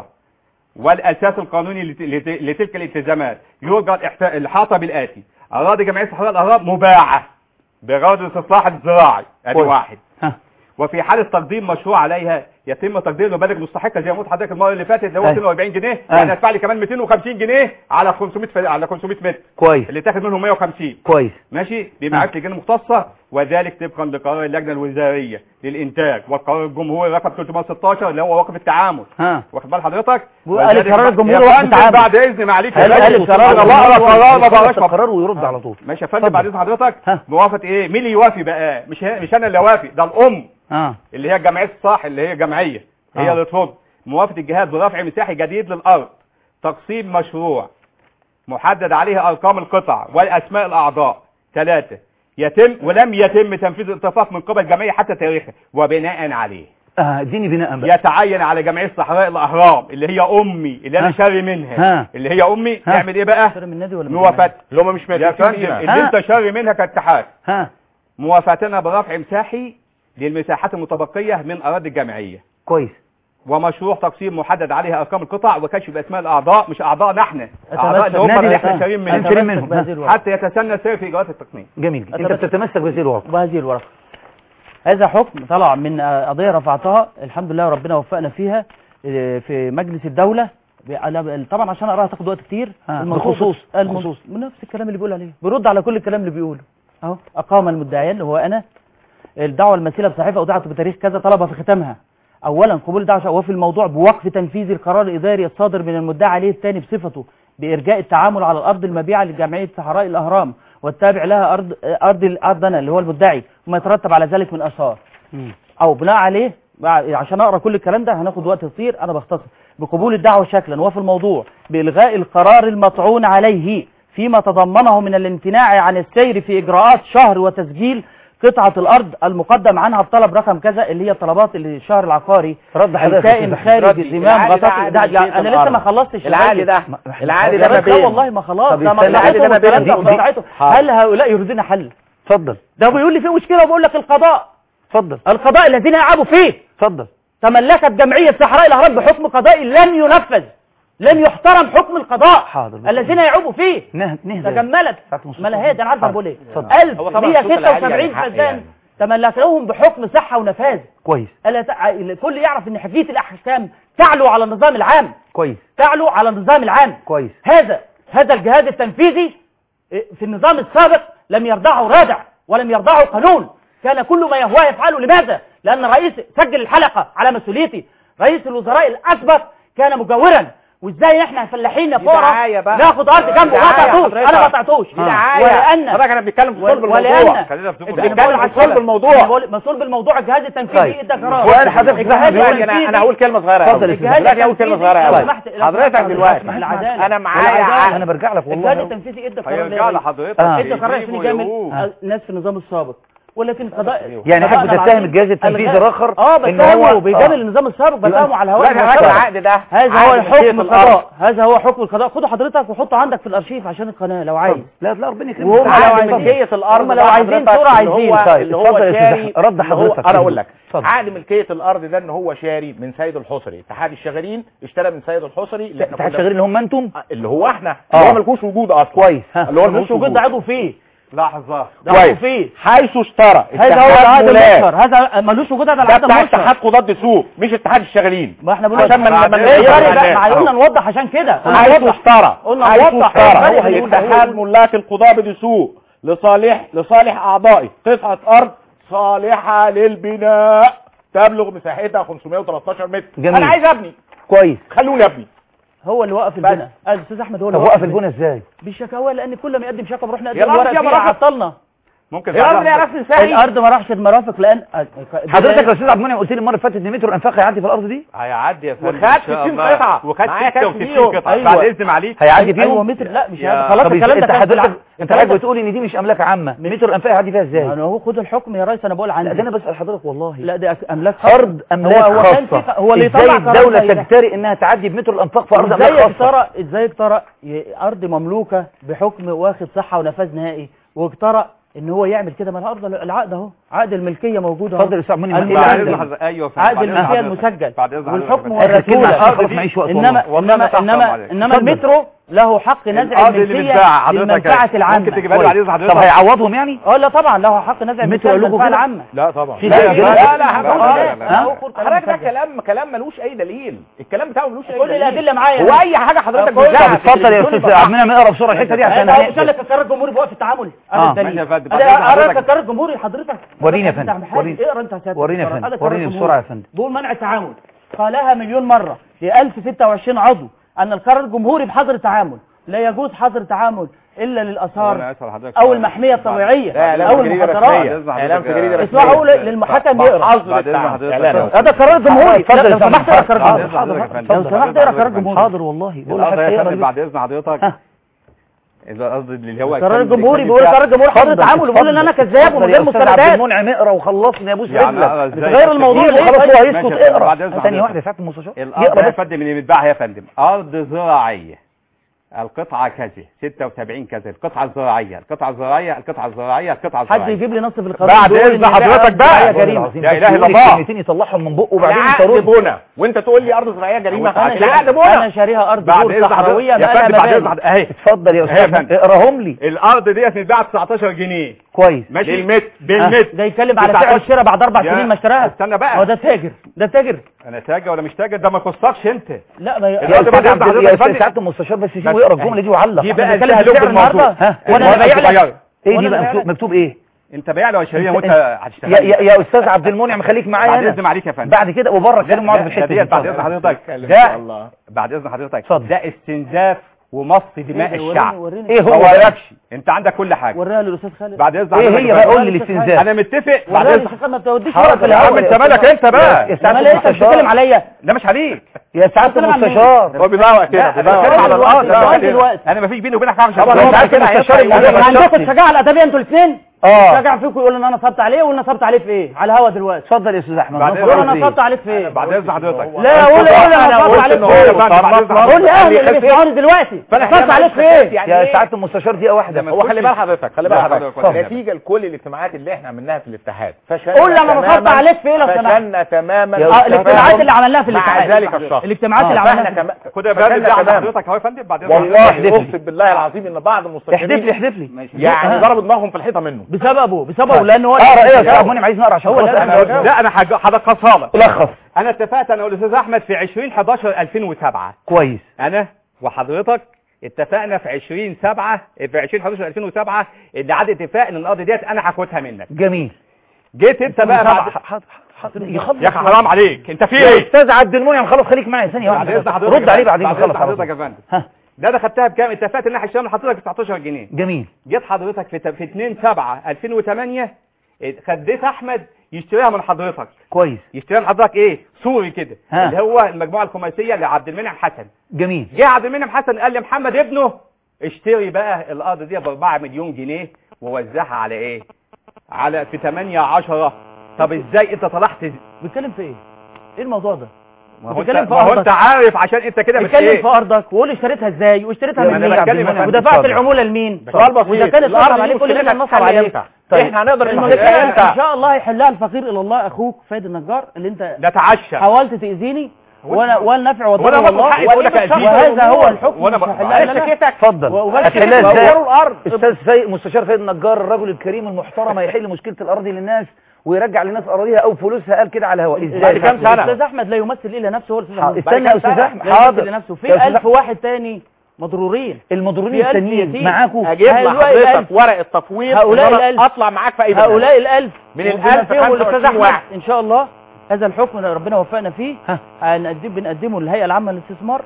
والأساس القانوني لت- لت- لتلك الالتزامات يرجى الإحتا- الإحاطة بالآتي أراضي جمعية صحراء الأهرام مباعة بغرض الاستصلاح الزراعي ادي كويس. واحد ها وفي حالة تقديم مشروع عليها يتم تقدير المبالغ المستحقة زي ما قلت حضرتك المرة اللي فاتت اللي هو أيوة. 240 جنيه أيوة. يعني هدفع لي كمان 250 جنيه على 500 ف- على 500 متر كويس اللي تاخد منهم 150 كويس ماشي بمعرفة لجنة مختصة وذلك طبقا لقرار اللجنة الوزارية للإنتاج والقرار الجمهوري رقم 316 اللي هو وقف التعامل ها واخد بال حضرتك وقال وذلك القرار بعد- الجمهوري يا وقف فندم التعامل. بعد إذن معلش يا قال- قال فندم. القرار أنا بقرا الجمهوري قرار ما يخلص بقراش القرار ويرد على طول ماشي يا فندم اتفضل. بعد إذن حضرتك ها. موافقة إيه مين اللي يوافي بقى مش هي- مش أنا اللي أوافي ده الأم ها اللي هي جمعية الصح اللي هي جمعية هي آه. اللي تفض موافقة الجهاز برفع مساحي جديد للأرض تقسيم مشروع محدد عليه أرقام القطع والأسماء الأعضاء ثلاثة يتم ولم يتم تنفيذ الاتفاق من قبل الجمعية حتى تاريخه وبناء عليه اه اديني بناء بقى يتعين على جمعيه صحراء الاهرام اللي هي امي اللي انا ها. شاري منها ها. اللي هي امي ها. نعمل ايه بقى شاري من النادي ولا من موافقه اللي هم مش يا مدرسين فندم لينا اللي ها. انت شاري منها كاتحاد ها موافقتنا برفع مساحي للمساحات المتبقيه من اراضي الجمعيه كويس ومشروع تقسيم محدد عليها ارقام القطع وكشف باسماء الاعضاء مش اعضائنا احنا اعضاء اللي هم نادي اللي احنا الإحسان. شارين أنت شارين منهم منهم. بهذه ها. الورقة. حتى يتسنى السير في اجراءات التقنيه جميل جدا انت أتمسك- بتتمسك بهذه الواقع وهذه الورقة هذا حكم طلع من آه، قضية رفعتها الحمد لله ربنا وفقنا فيها آه، في مجلس الدولة ب- على- طبعا عشان اقراها تاخد وقت كتير ها، الموضوع بخصوص- بس- الموضوع- بخصوص. من نفس الكلام اللي بيقول عليه بيرد على كل الكلام اللي بيقوله اهو اقام المدعيان اللي هو انا الدعوة المثيلة بصحيفة أودعت بتاريخ كذا طلب في ختامها أولا قبول الدعوة وفي الموضوع بوقف تنفيذ القرار الإداري الصادر من المدعى عليه الثاني بصفته بإرجاء التعامل على الأرض المبيعة لجمعية صحراء الأهرام والتابع لها أرض أرض أرضنا اللي هو المدعي وما يترتب على ذلك من آثار أو بناء عليه بع- عشان أقرأ كل الكلام ده هناخد وقت كتير أنا بختصر بقبول الدعوة شكلا وفي الموضوع بإلغاء القرار المطعون عليه فيما تضمنه من الامتناع عن السير في إجراءات شهر وتسجيل قطعة الأرض المقدم عنها بطلب رقم كذا اللي هي الطلبات اللي الشهر العقاري رد حضرتك الكائن يا خارج ردي. زمام العقد ده غطاء عقد ده ملكية أنا لسه الأرض. ما خلصتش العقد الرد. ده ما- العقد يا ده ما بس لا بين والله ما خلاص طب ده استنى، مصلحتهم العقد ده ما والكلام بين- ده ومصلحتهم. حاضر. هل هؤلاء يريدون حل اتفضل ده بيقول لي في مشكلة وبقول لك القضاء اتفضل القضاء الذين يلعبوا فيه اتفضل تملكت جمعية صحراء الأهرام بحكم قضائي لن ينفذ لن يحترم حكم القضاء حاضر. الذين يعوبوا فيه نه- نهدى تجملت ساعة المستشفى. ما لها انا عارف انا بقول ايه اتفضل. هو طبعا الصوت العالي 1176 يعني حق فدان يعني. تملكوهم بحكم صحة ونفاذ كويس ألا تع... الكل يعرف ان حجية الأحكام تعلو على النظام العام كويس تعلو على النظام العام كويس هذا هذا الجهاز التنفيذي في النظام السابق لم يرضعه رادع ولم يرضعه قانون كان كل ما يهواه يفعله لماذا؟ لأن الرئيس سجل الحلقة على مسؤوليتي رئيس الوزراء الأسبق كان مجاورا وازاي احنا فلاحين يا دي فقراء دعاية بقى. ناخد ارض جنبه ما دعاية قطعتوش حضرتك. انا ما قطعتوش دي دعاية ولان حضرتك انا بنتكلم في صلب ولان الموضوع خلينا في انت صلب بتتكلم في صلب الموضوع مسؤول بالموضوع الجهاز التنفيذي طيب. ادى قرار سؤال حضرتك الجهاز دلوقتي انا التنفيذي- انا هقول كلمه صغيره اتفضل قوي. يا الجهاز دلوقتي هقول كلمه التنفيذي- صغيره لو قوي. سمحت- لو حضرتك سمحت- دلوقتي العدالة. انا معايا العدالة. عقد. انا برجع لك الجهاز والله التنفيذي ادى قرار هيرجع ليه؟ لحضرتك آه. ادى قرار عشان يجيبوا يجامل يقول. آه، ناس في النظام السابق ولكن قضاء يعني حضرتك قضاءنا بتتهم العظيم الجهاز التنفيذي ألغاه. الآخر اه إن بتهمه هو- بيجامل آه. النظام السابق بتهمه على الهواء لا حضرتك المباشر. العقد ده هذا هو عقد ملكية حكم الأرض. القضاء هذا هو حكم القضاء خده حضرتك وحطه عندك في الارشيف عشان القناه لو عايز لا لا ربنا يكرمك وهم لو عقد عايزين- ملكية الأرض هم لو ده عايزين حضرتك صورة اللي عايزين. هو طيب، اللي اتفضل هو يا أستاذ شاري أحمد. رد اللي هو- حضرتك. انا اقول لك اتفضل. عقد ملكية الأرض ده ان هو شاري من سيد الحصري اتحاد الشغالين اشترى من سيد الحصري اللي احنا اتحاد كنا- شغالين اللي هم انتم اللي هو احنا آه. اللي هو ملكوش وجود اصلا كويس ها اللي هو مش ملكوش وجود وجود ده عضو فيه لحظة ده عضو كويس فيه حيث اشترى هذا هو اتحاد العقد ملاك. المشهر هذا ملوش وجود هذا ده العقد بتاع المشهر اتحاد قضاة السوق مش اتحاد الشغالين ما احنا بنقول عشان ما- ما- ما ايه نغيرش الفرق بقى؟ الناس. ما قلنا نوضح عشان كده قلنا حيث نوضح. اشترى قلنا حيث نوضح. هو اشترى هيقول- اتحاد هيقول- ملاك القضاة بدسوق لصالح لصالح اعضائه قطعة ارض صالحة للبناء تبلغ مساحتها 513 متر جميل. انا عايز ابني كويس خلوني ابني هو اللي وقف البناء الاستاذ احمد هو اللي طب وقف البنى ازاي بالشكاوى لان كل ما يقدم شكوى بنروح نقدم يا رب ورق يا فيه مرافق. عطلنا ممكن يا رب بعدها- يا رب نساعي الارض ما راحش المرافق لان حضرتك يا استاذ عبد المنعم قلت لي المره اللي فاتت ان متر الانفاق هيعدي في الارض دي هيعدي يا فندم وخد إن شاء 60 الله. قطعة. وخد معايا كام 66 فيهم؟ قطعة أيوة. بعد اذن معليك هيعدي فيهم ايوه متر لا مش يا- هذا خلاص طب الكلام ده انت كان في حضرتك العقد. انت حضرتك بتقول ان دي مش املاك عامه متر الانفاق هيعدي فيها ازاي انا هو خد الحكم يا ريس انا بقول لا عندي ده انا بسال حضرتك والله لا دي أك- املاك خاصة. ارض املاك هو هو كان خاصه في- هو اللي ازاي طلع قرار الدوله زي ده. تجترئ انها تعدي بمتر الانفاق في ارض ازاي املاك خاصه اجترأ ازاي اجترأ ي- ارض مملوكه بحكم واخد صحه ونفاذ نهائي واجترأ ان هو يعمل كده ما الارض العقد اهو عقد الملكيه موجود اهو اتفضل يا استاذ عبد المنعم المسجل. بعد إيه اذن ده؟ حضرتك ايوه فندم. عقد بعد إذن الملكيه حضرتك. المسجل بعد اذن حضرتك. والحكم آخر كلمة والرسوله عشان خلاص معيش وقت انما والله. والله انما أنا تحت انما عليك. انما اتفضل. المترو له حق نزع الارض اللي الملكيه بتباع حضرتك للمنفعه العامه ممكن تجيبها لي بعد اذن حضرتك طب هيعوضهم يعني اه لا طبعا له حق نزع الملكيه قال لكم للمنفعه كده؟ العامه لا طبعا في لا زي لا كده؟ لا لا، لا لا، هقول لا، لك. لا. أنا هقول كلام حضرتك ده مسجل. كلام كلام ملوش اي دليل الكلام بتاعه ملوش اي كل دليل الادله معايا هو اي حاجه حضرتك كل- بتزعل طب اتفضل يا استاذ عبد المنعم اقرا بسرعه الحته دي عشان انا هنقفل. قلت لك القرار الجمهوري بوقف التعامل آه. هذا الدليل ماشي يا فندم. انا بعد إذن قرأت حضرتك. القرار الجمهوري حضرتك وريني يا حضرتك فندم، بتاع وريني. محل. اقرا انت يا سيادة وريني يا القرار. فندم. هذا قرار وريني جمهوري. بسرعة يا فندم. بقول منع التعامل قالها مليون مره ل 1026 عضو ان القرار الجمهوري بحظر التعامل لا يجوز حظر تعامل الا أنا للاثار أسأل حضرتك او سؤال. المحميه الطبيعيه لا اعلام او في جريده المخدرات رسميه اعلام في جريده رسميه اسمعوا للمحكم يقرا حظر بعد إذن التعامل. حضرتك. إعلان. هذا قرار جمهوري اتفضل لا، يا لو فندم. سمحت اقرا قرار حاضر، جمهوري حاضر، حضرتك يا فندم. لو سمحت اقرا قرار حضرتك. جمهوري حاضر والله بقول الأرض لك يا اقرا فندم دي. بعد اذن حضرتك ها. القصد اللي هو القرار كان- الجمهوري كان بيقول بتاع- القرار الجمهوري حر اتفضل، تعامل وبيقول ان انا كذاب ومن غير اتفضل يا أستاذ عبد مستندات المنعم اقرا وخلصني يا ابو يعني سعيد أنا إزاي غير أكتب؟ الموضوع خلاص ليه؟ هو طيب؟ هيسكت ماشي يا فندم، اقرا بعد إذن ثانيه حضرتك. واحده يا سعاده المستشار الارض يقرا يا بس فندم اللي بيتباع يا فندم ارض زراعيه القطعه كذا 76 كذا القطعه الزراعيه القطعه الزراعيه القطعه الزراعيه القطعه حد الزراعيه يجيب لي نص في القرار بعد بيقول إذن إن حضرتك ده بقى. يا والله جريمه العظيم لا بس إله إلا يقول الله. كلمتين يطلعهم من بقه وبعدين العقد ترد بنا وانت تقول لي ارض زراعيه جريمه انا العقد شاري- بنا انا شاريها ارض بعد بور إذن حضرتك صحراويه يا بقى فندم بعد إذن لها حضرتك اهي اتفضل يا يا استاذ فندم. اقراهم لي الارض ديت بتتباع ب 19 جنيه كويس ماشي بالمتر. بالمتر ده يتكلم على 19 سعر الشراء بعد اربع يا- سنين ما اشتراها استنى بقى. هو ده تاجر ده تاجر انا تاجر ولا مش تاجر ده ما يخصكش انت لا ما يا الأرض استاذ بعد عبد إذن يا حضرتك يا استاذ فندم. سعاده المستشار بس سيبه بس- يقرا الجمله دي ويعلق دي احنا بقى بنتكلم السهل في سعر بالموضوع. النهارده ها وانا الأرض ببيع لك صغيرة. ايه وأنا دي بقى ببيع مكتوب, لك. مكتوب ايه انت بايع لي وشاريه وانت يا, هتشتغل يا, يا استاذ عبد المنعم خليك معايا بعد هنا اذن عليك يا فندم بعد كده وبره لا، كلام معاذ لا، في الحته ده دي بعد اذن حضرتك ان ده شاء الله بعد اذن حضرتك اتفضل. ده استنزاف ومص دماء وريني- الشعب وريني- ايه ما هو ده؟ وراكش انت عندك كل حاجه وريها للاستاذ خالد بعد اذن ايه حضرتك هي يا بقى فندم. قول لي الاستنزاف انا متفق بعد وريها اذن للاستاذ خالد ما بتوديش حاضر ورا في يا يا عم الاول انت مالك انت بقى يا سعاده امال انت بتتكلم المستشار عليا لا مش عليك يا سعاده بتتكلم عن مين؟ المستشار هو بيضيع وقتنا لا بيضيع انا بتكلم على دلوقتي، الارض دلوقتي، انا دلوقتي. انا ما فيش بيني وبينك حاجه طبعا عشان هو بعد كده تبقى- هينشر يعني الموضوع عندكم الشخصي. الشجاعه الادبيه انتوا الاثنين اه شجع فيكم يقول ان انا نصبت عليه وان نصبت عليه في ايه على الهوا دلوقتي اتفضل يا استاذ احمد بعد نصر إذن يقول عليك انا إيه؟ نصبت عليك في ايه بعد اذن حضرتك لا قول قول انا أنا نصبت قلت عليك إن في هو ايه يصنف قول لي اهلي اللي خفيف. بيسمعوني دلوقتي نصبت عليك في ايه يعني يا إيه؟ سعاده المستشار دقيقه واحده ما هو خلي بال حضرتك خلي بال لا، حضرتك اتفضل. نتيجه لكل الاجتماعات اللي احنا عملناها في الاتحاد فشلنا قول لي انا نصبت تماماً- عليك في ايه لو سمحت فشلنا تماما يا اه أستاذ الاجتماعات اللي عملناها في مع الاتحاد ذلك الشهر الاجتماعات اللي فاحنا عملناها كمان خد يا فندم فشلنا ده عند تماماً. حضرتك اهو يا فندم بعد اذن والله احلف لي. اقسم بالله العظيم ان بعض احذف لي المستشارين احذف لي يعني ضربوا دماغهم في الحيطه منه بسببه بسببه لان هو اقرا ايه يا استاذ عبد المنعم عايز نقرا عشان هو خلاص اللي احنا أنا- لا انا حاج- هلخصها لك لخص انا اتفقت انا والاستاذ احمد في 20 11 2007 كويس انا وحضرتك اتفقنا في 20 7 في 20 11 2007 ان عاد اتفاق ان الارض ديت انا هاخدها منك جميل جيت انت بقى بعد حاضر حاضر حاضر يخلص يا اخي حرام عليك انت في يا ايه استاذ عبد المنعم خلاص خليك معايا ثانيه بعد اذن واحده حضرتك رد يا عليه فندم. بعدين ما بعد اذن تخلص على حضرتك طول. يا فندم ها ده انا خدتها بكام اتفقت ان انا هشتغل حضرتك ب 19 جنيه جميل جيت حضرتك في في 2 7 2008 خديت احمد يشتريها من حضرتك كويس يشتريها من حضرتك ايه سوري كده ها. اللي هو المجموعه الخماسيه لعبد المنعم حسن جميل جه عبد المنعم حسن قال لي محمد ابنه اشتري بقى الارض دي ب 4 مليون جنيه ووزعها على ايه على في 8 10 طب ازاي انت طلعت بيتكلم في ايه ايه الموضوع ده ما هو انت, بتتكلم في ما هو أرضك. انت عارف عشان انت كده مش اتكلم ايه في ارضك وقول اشتريتها ازاي واشتريتها يا من أنا مين بتكلم يا فندم. ودفعت اتفضل. العموله لمين سؤال بسيط واذا كان الأرض اتنصب دي عليك قول لي مشكلتها انا نصب تتحل عليك امتى؟ طيب. احنا هنقدر المشكله نحلها ان امتى شاء الله هيحلها الفقير الى الله اخوك فايد النجار اللي انت نتعشى حاولت تاذيني هو وانا والنفع وانا والضر باخد والله حقي بقول لك وإيه أزيد. وهذا هو الحكم وانا مش ب- هحلها إلا أنا. اتفضل وبس هتحلها كده. ازاي ووروا الارض استاذ فايق مستشار فايد النجار الرجل الكريم المحترم هيحل مشكله الاراضي للناس ويرجع للناس اراضيها او فلوسها قال كده على الهواء ازاي بعد كام سنة؟ الاستاذ احمد لا يمثل الا نفسه هو الاستاذ احمد استنى يا استاذ احمد لا يمثل حاضر لنفسه يا أستاذ في 1000 أحمد. واحد تاني مضرورين المضرورين في ألف التانيين يتيم. معاكم اجيب هؤلاء لحضرتك الألف. ورق التفويض هؤلاء إن أنا الألف. اطلع معاك في اي برنامج. هؤلاء الألف من وبما الألف فيهم الاستاذ 25 احمد واحد. ان شاء الله هذا الحكم اللي ربنا وفقنا فيه ها. هنقدم بنقدمه للهيئه العامه للاستثمار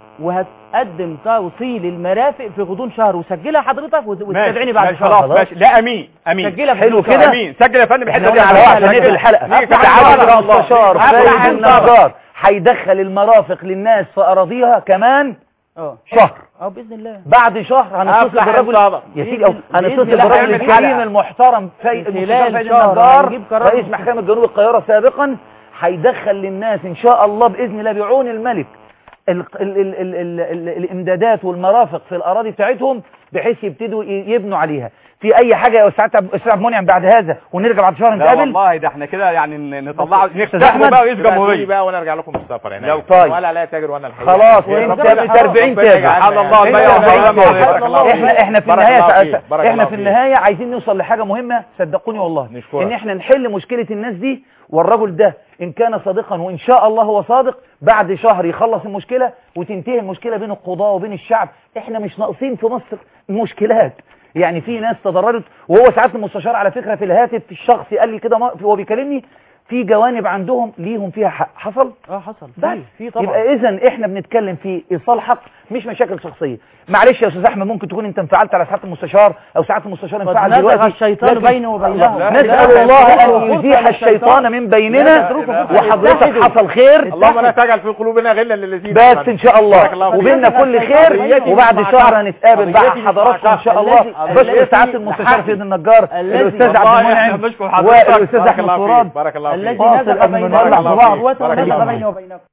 وهتقدم توصيل المرافق في غضون شهر وسجلها حضرتك وت- وتتابعني بعد ماشي شهر خلاص ماشي لا امين امين سجلها في حلو غضون شهر. كده. امين سجل يا فندم احنا الحته دي قلنا على على عشان نقفل الحلقه نيجي تعالى تعالى المستشار أفتح فايد عن النجار هيدخل المرافق للناس في اراضيها كمان اه شهر اه باذن الله بعد شهر هنتصل أفلح بالرجل الصادق. يا سيدي أو بإذن- هنتصل بإذن الله بالرجل هنعمل الكريم حلقة. المحترم في في المستشار خلال فايد شهر النجار هنجيب قرار رئيس محكمة جنوب القاهرة سابقا هيدخل للناس ان شاء الله باذن الله بعون الملك ال ال ال ال ال ال الامدادات والمرافق في الاراضي بتاعتهم بحيث يبتدوا ي- يبنوا عليها في اي حاجه يا استاذ عبد استاذ عبد المنعم بعد هذا ونرجع بعد شهر لا نتقابل والله ده احنا كده يعني ن- نطلعه أحمد. نفتحه بقى رئيس تبقى تقولي جمهوريه بقى وانا ارجع لكم السفر هنا لو طيب. ولا لا تاجر وانا الحقيقه خلاص يا انت رب- ب 40 ربنا تاجر يجعلنا سبحان الله، يعني. البيع انت والسلام بارك عليكم. الله فيك. احنا احنا في بارك النهايه الله سع- فيك. بارك احنا الله في فيك. النهايه عايزين نوصل لحاجه مهمه صدقوني والله نشكرك. ان احنا نحل مشكله الناس دي والرجل ده ان كان صادقا وان شاء الله هو صادق بعد شهر يخلص المشكله وتنتهي المشكله بين القضاه وبين الشعب احنا مش ناقصين في مصر مشكلات يعني في ناس تضررت وهو ساعات المستشار على فكره في الهاتف الشخصي قال لي كده ما- وهو بيكلمني في جوانب عندهم ليهم فيها حق حصل اه حصل بس في في طبعا يبقى اذا احنا بنتكلم في ايصال حق مش مشاكل شخصيه معلش يا استاذ احمد ممكن تكون انت انفعلت على ساعه المستشار او ساعه المستشار قد انفعل نزغ دلوقتي الشيطان لكن- بيني وبينهم نسال لا، الله لا، ان لا، يزيح لا، الشيطان من بيننا لا، لا، لا. وحضرتك حصل خير اللهم لا تجعل في قلوبنا غلا للذين بس ان شاء بارك الله الله فيك. وبيننا كل خير وبعد شهر هنتقابل مع حضراتكم ان شاء الله الذي- بشكر الذي سعاده المستشار لحقني. سيد النجار الذي- الاستاذ عبد والله احنا المنعم بنشكر حضرتك والاستاذ بارك احمد الله فيك. تراب بارك الله فيك الذي فاصل نزغ قبل ما بينهم نولع في بعض بارك الله ونزغ فيك. بيني وبينكم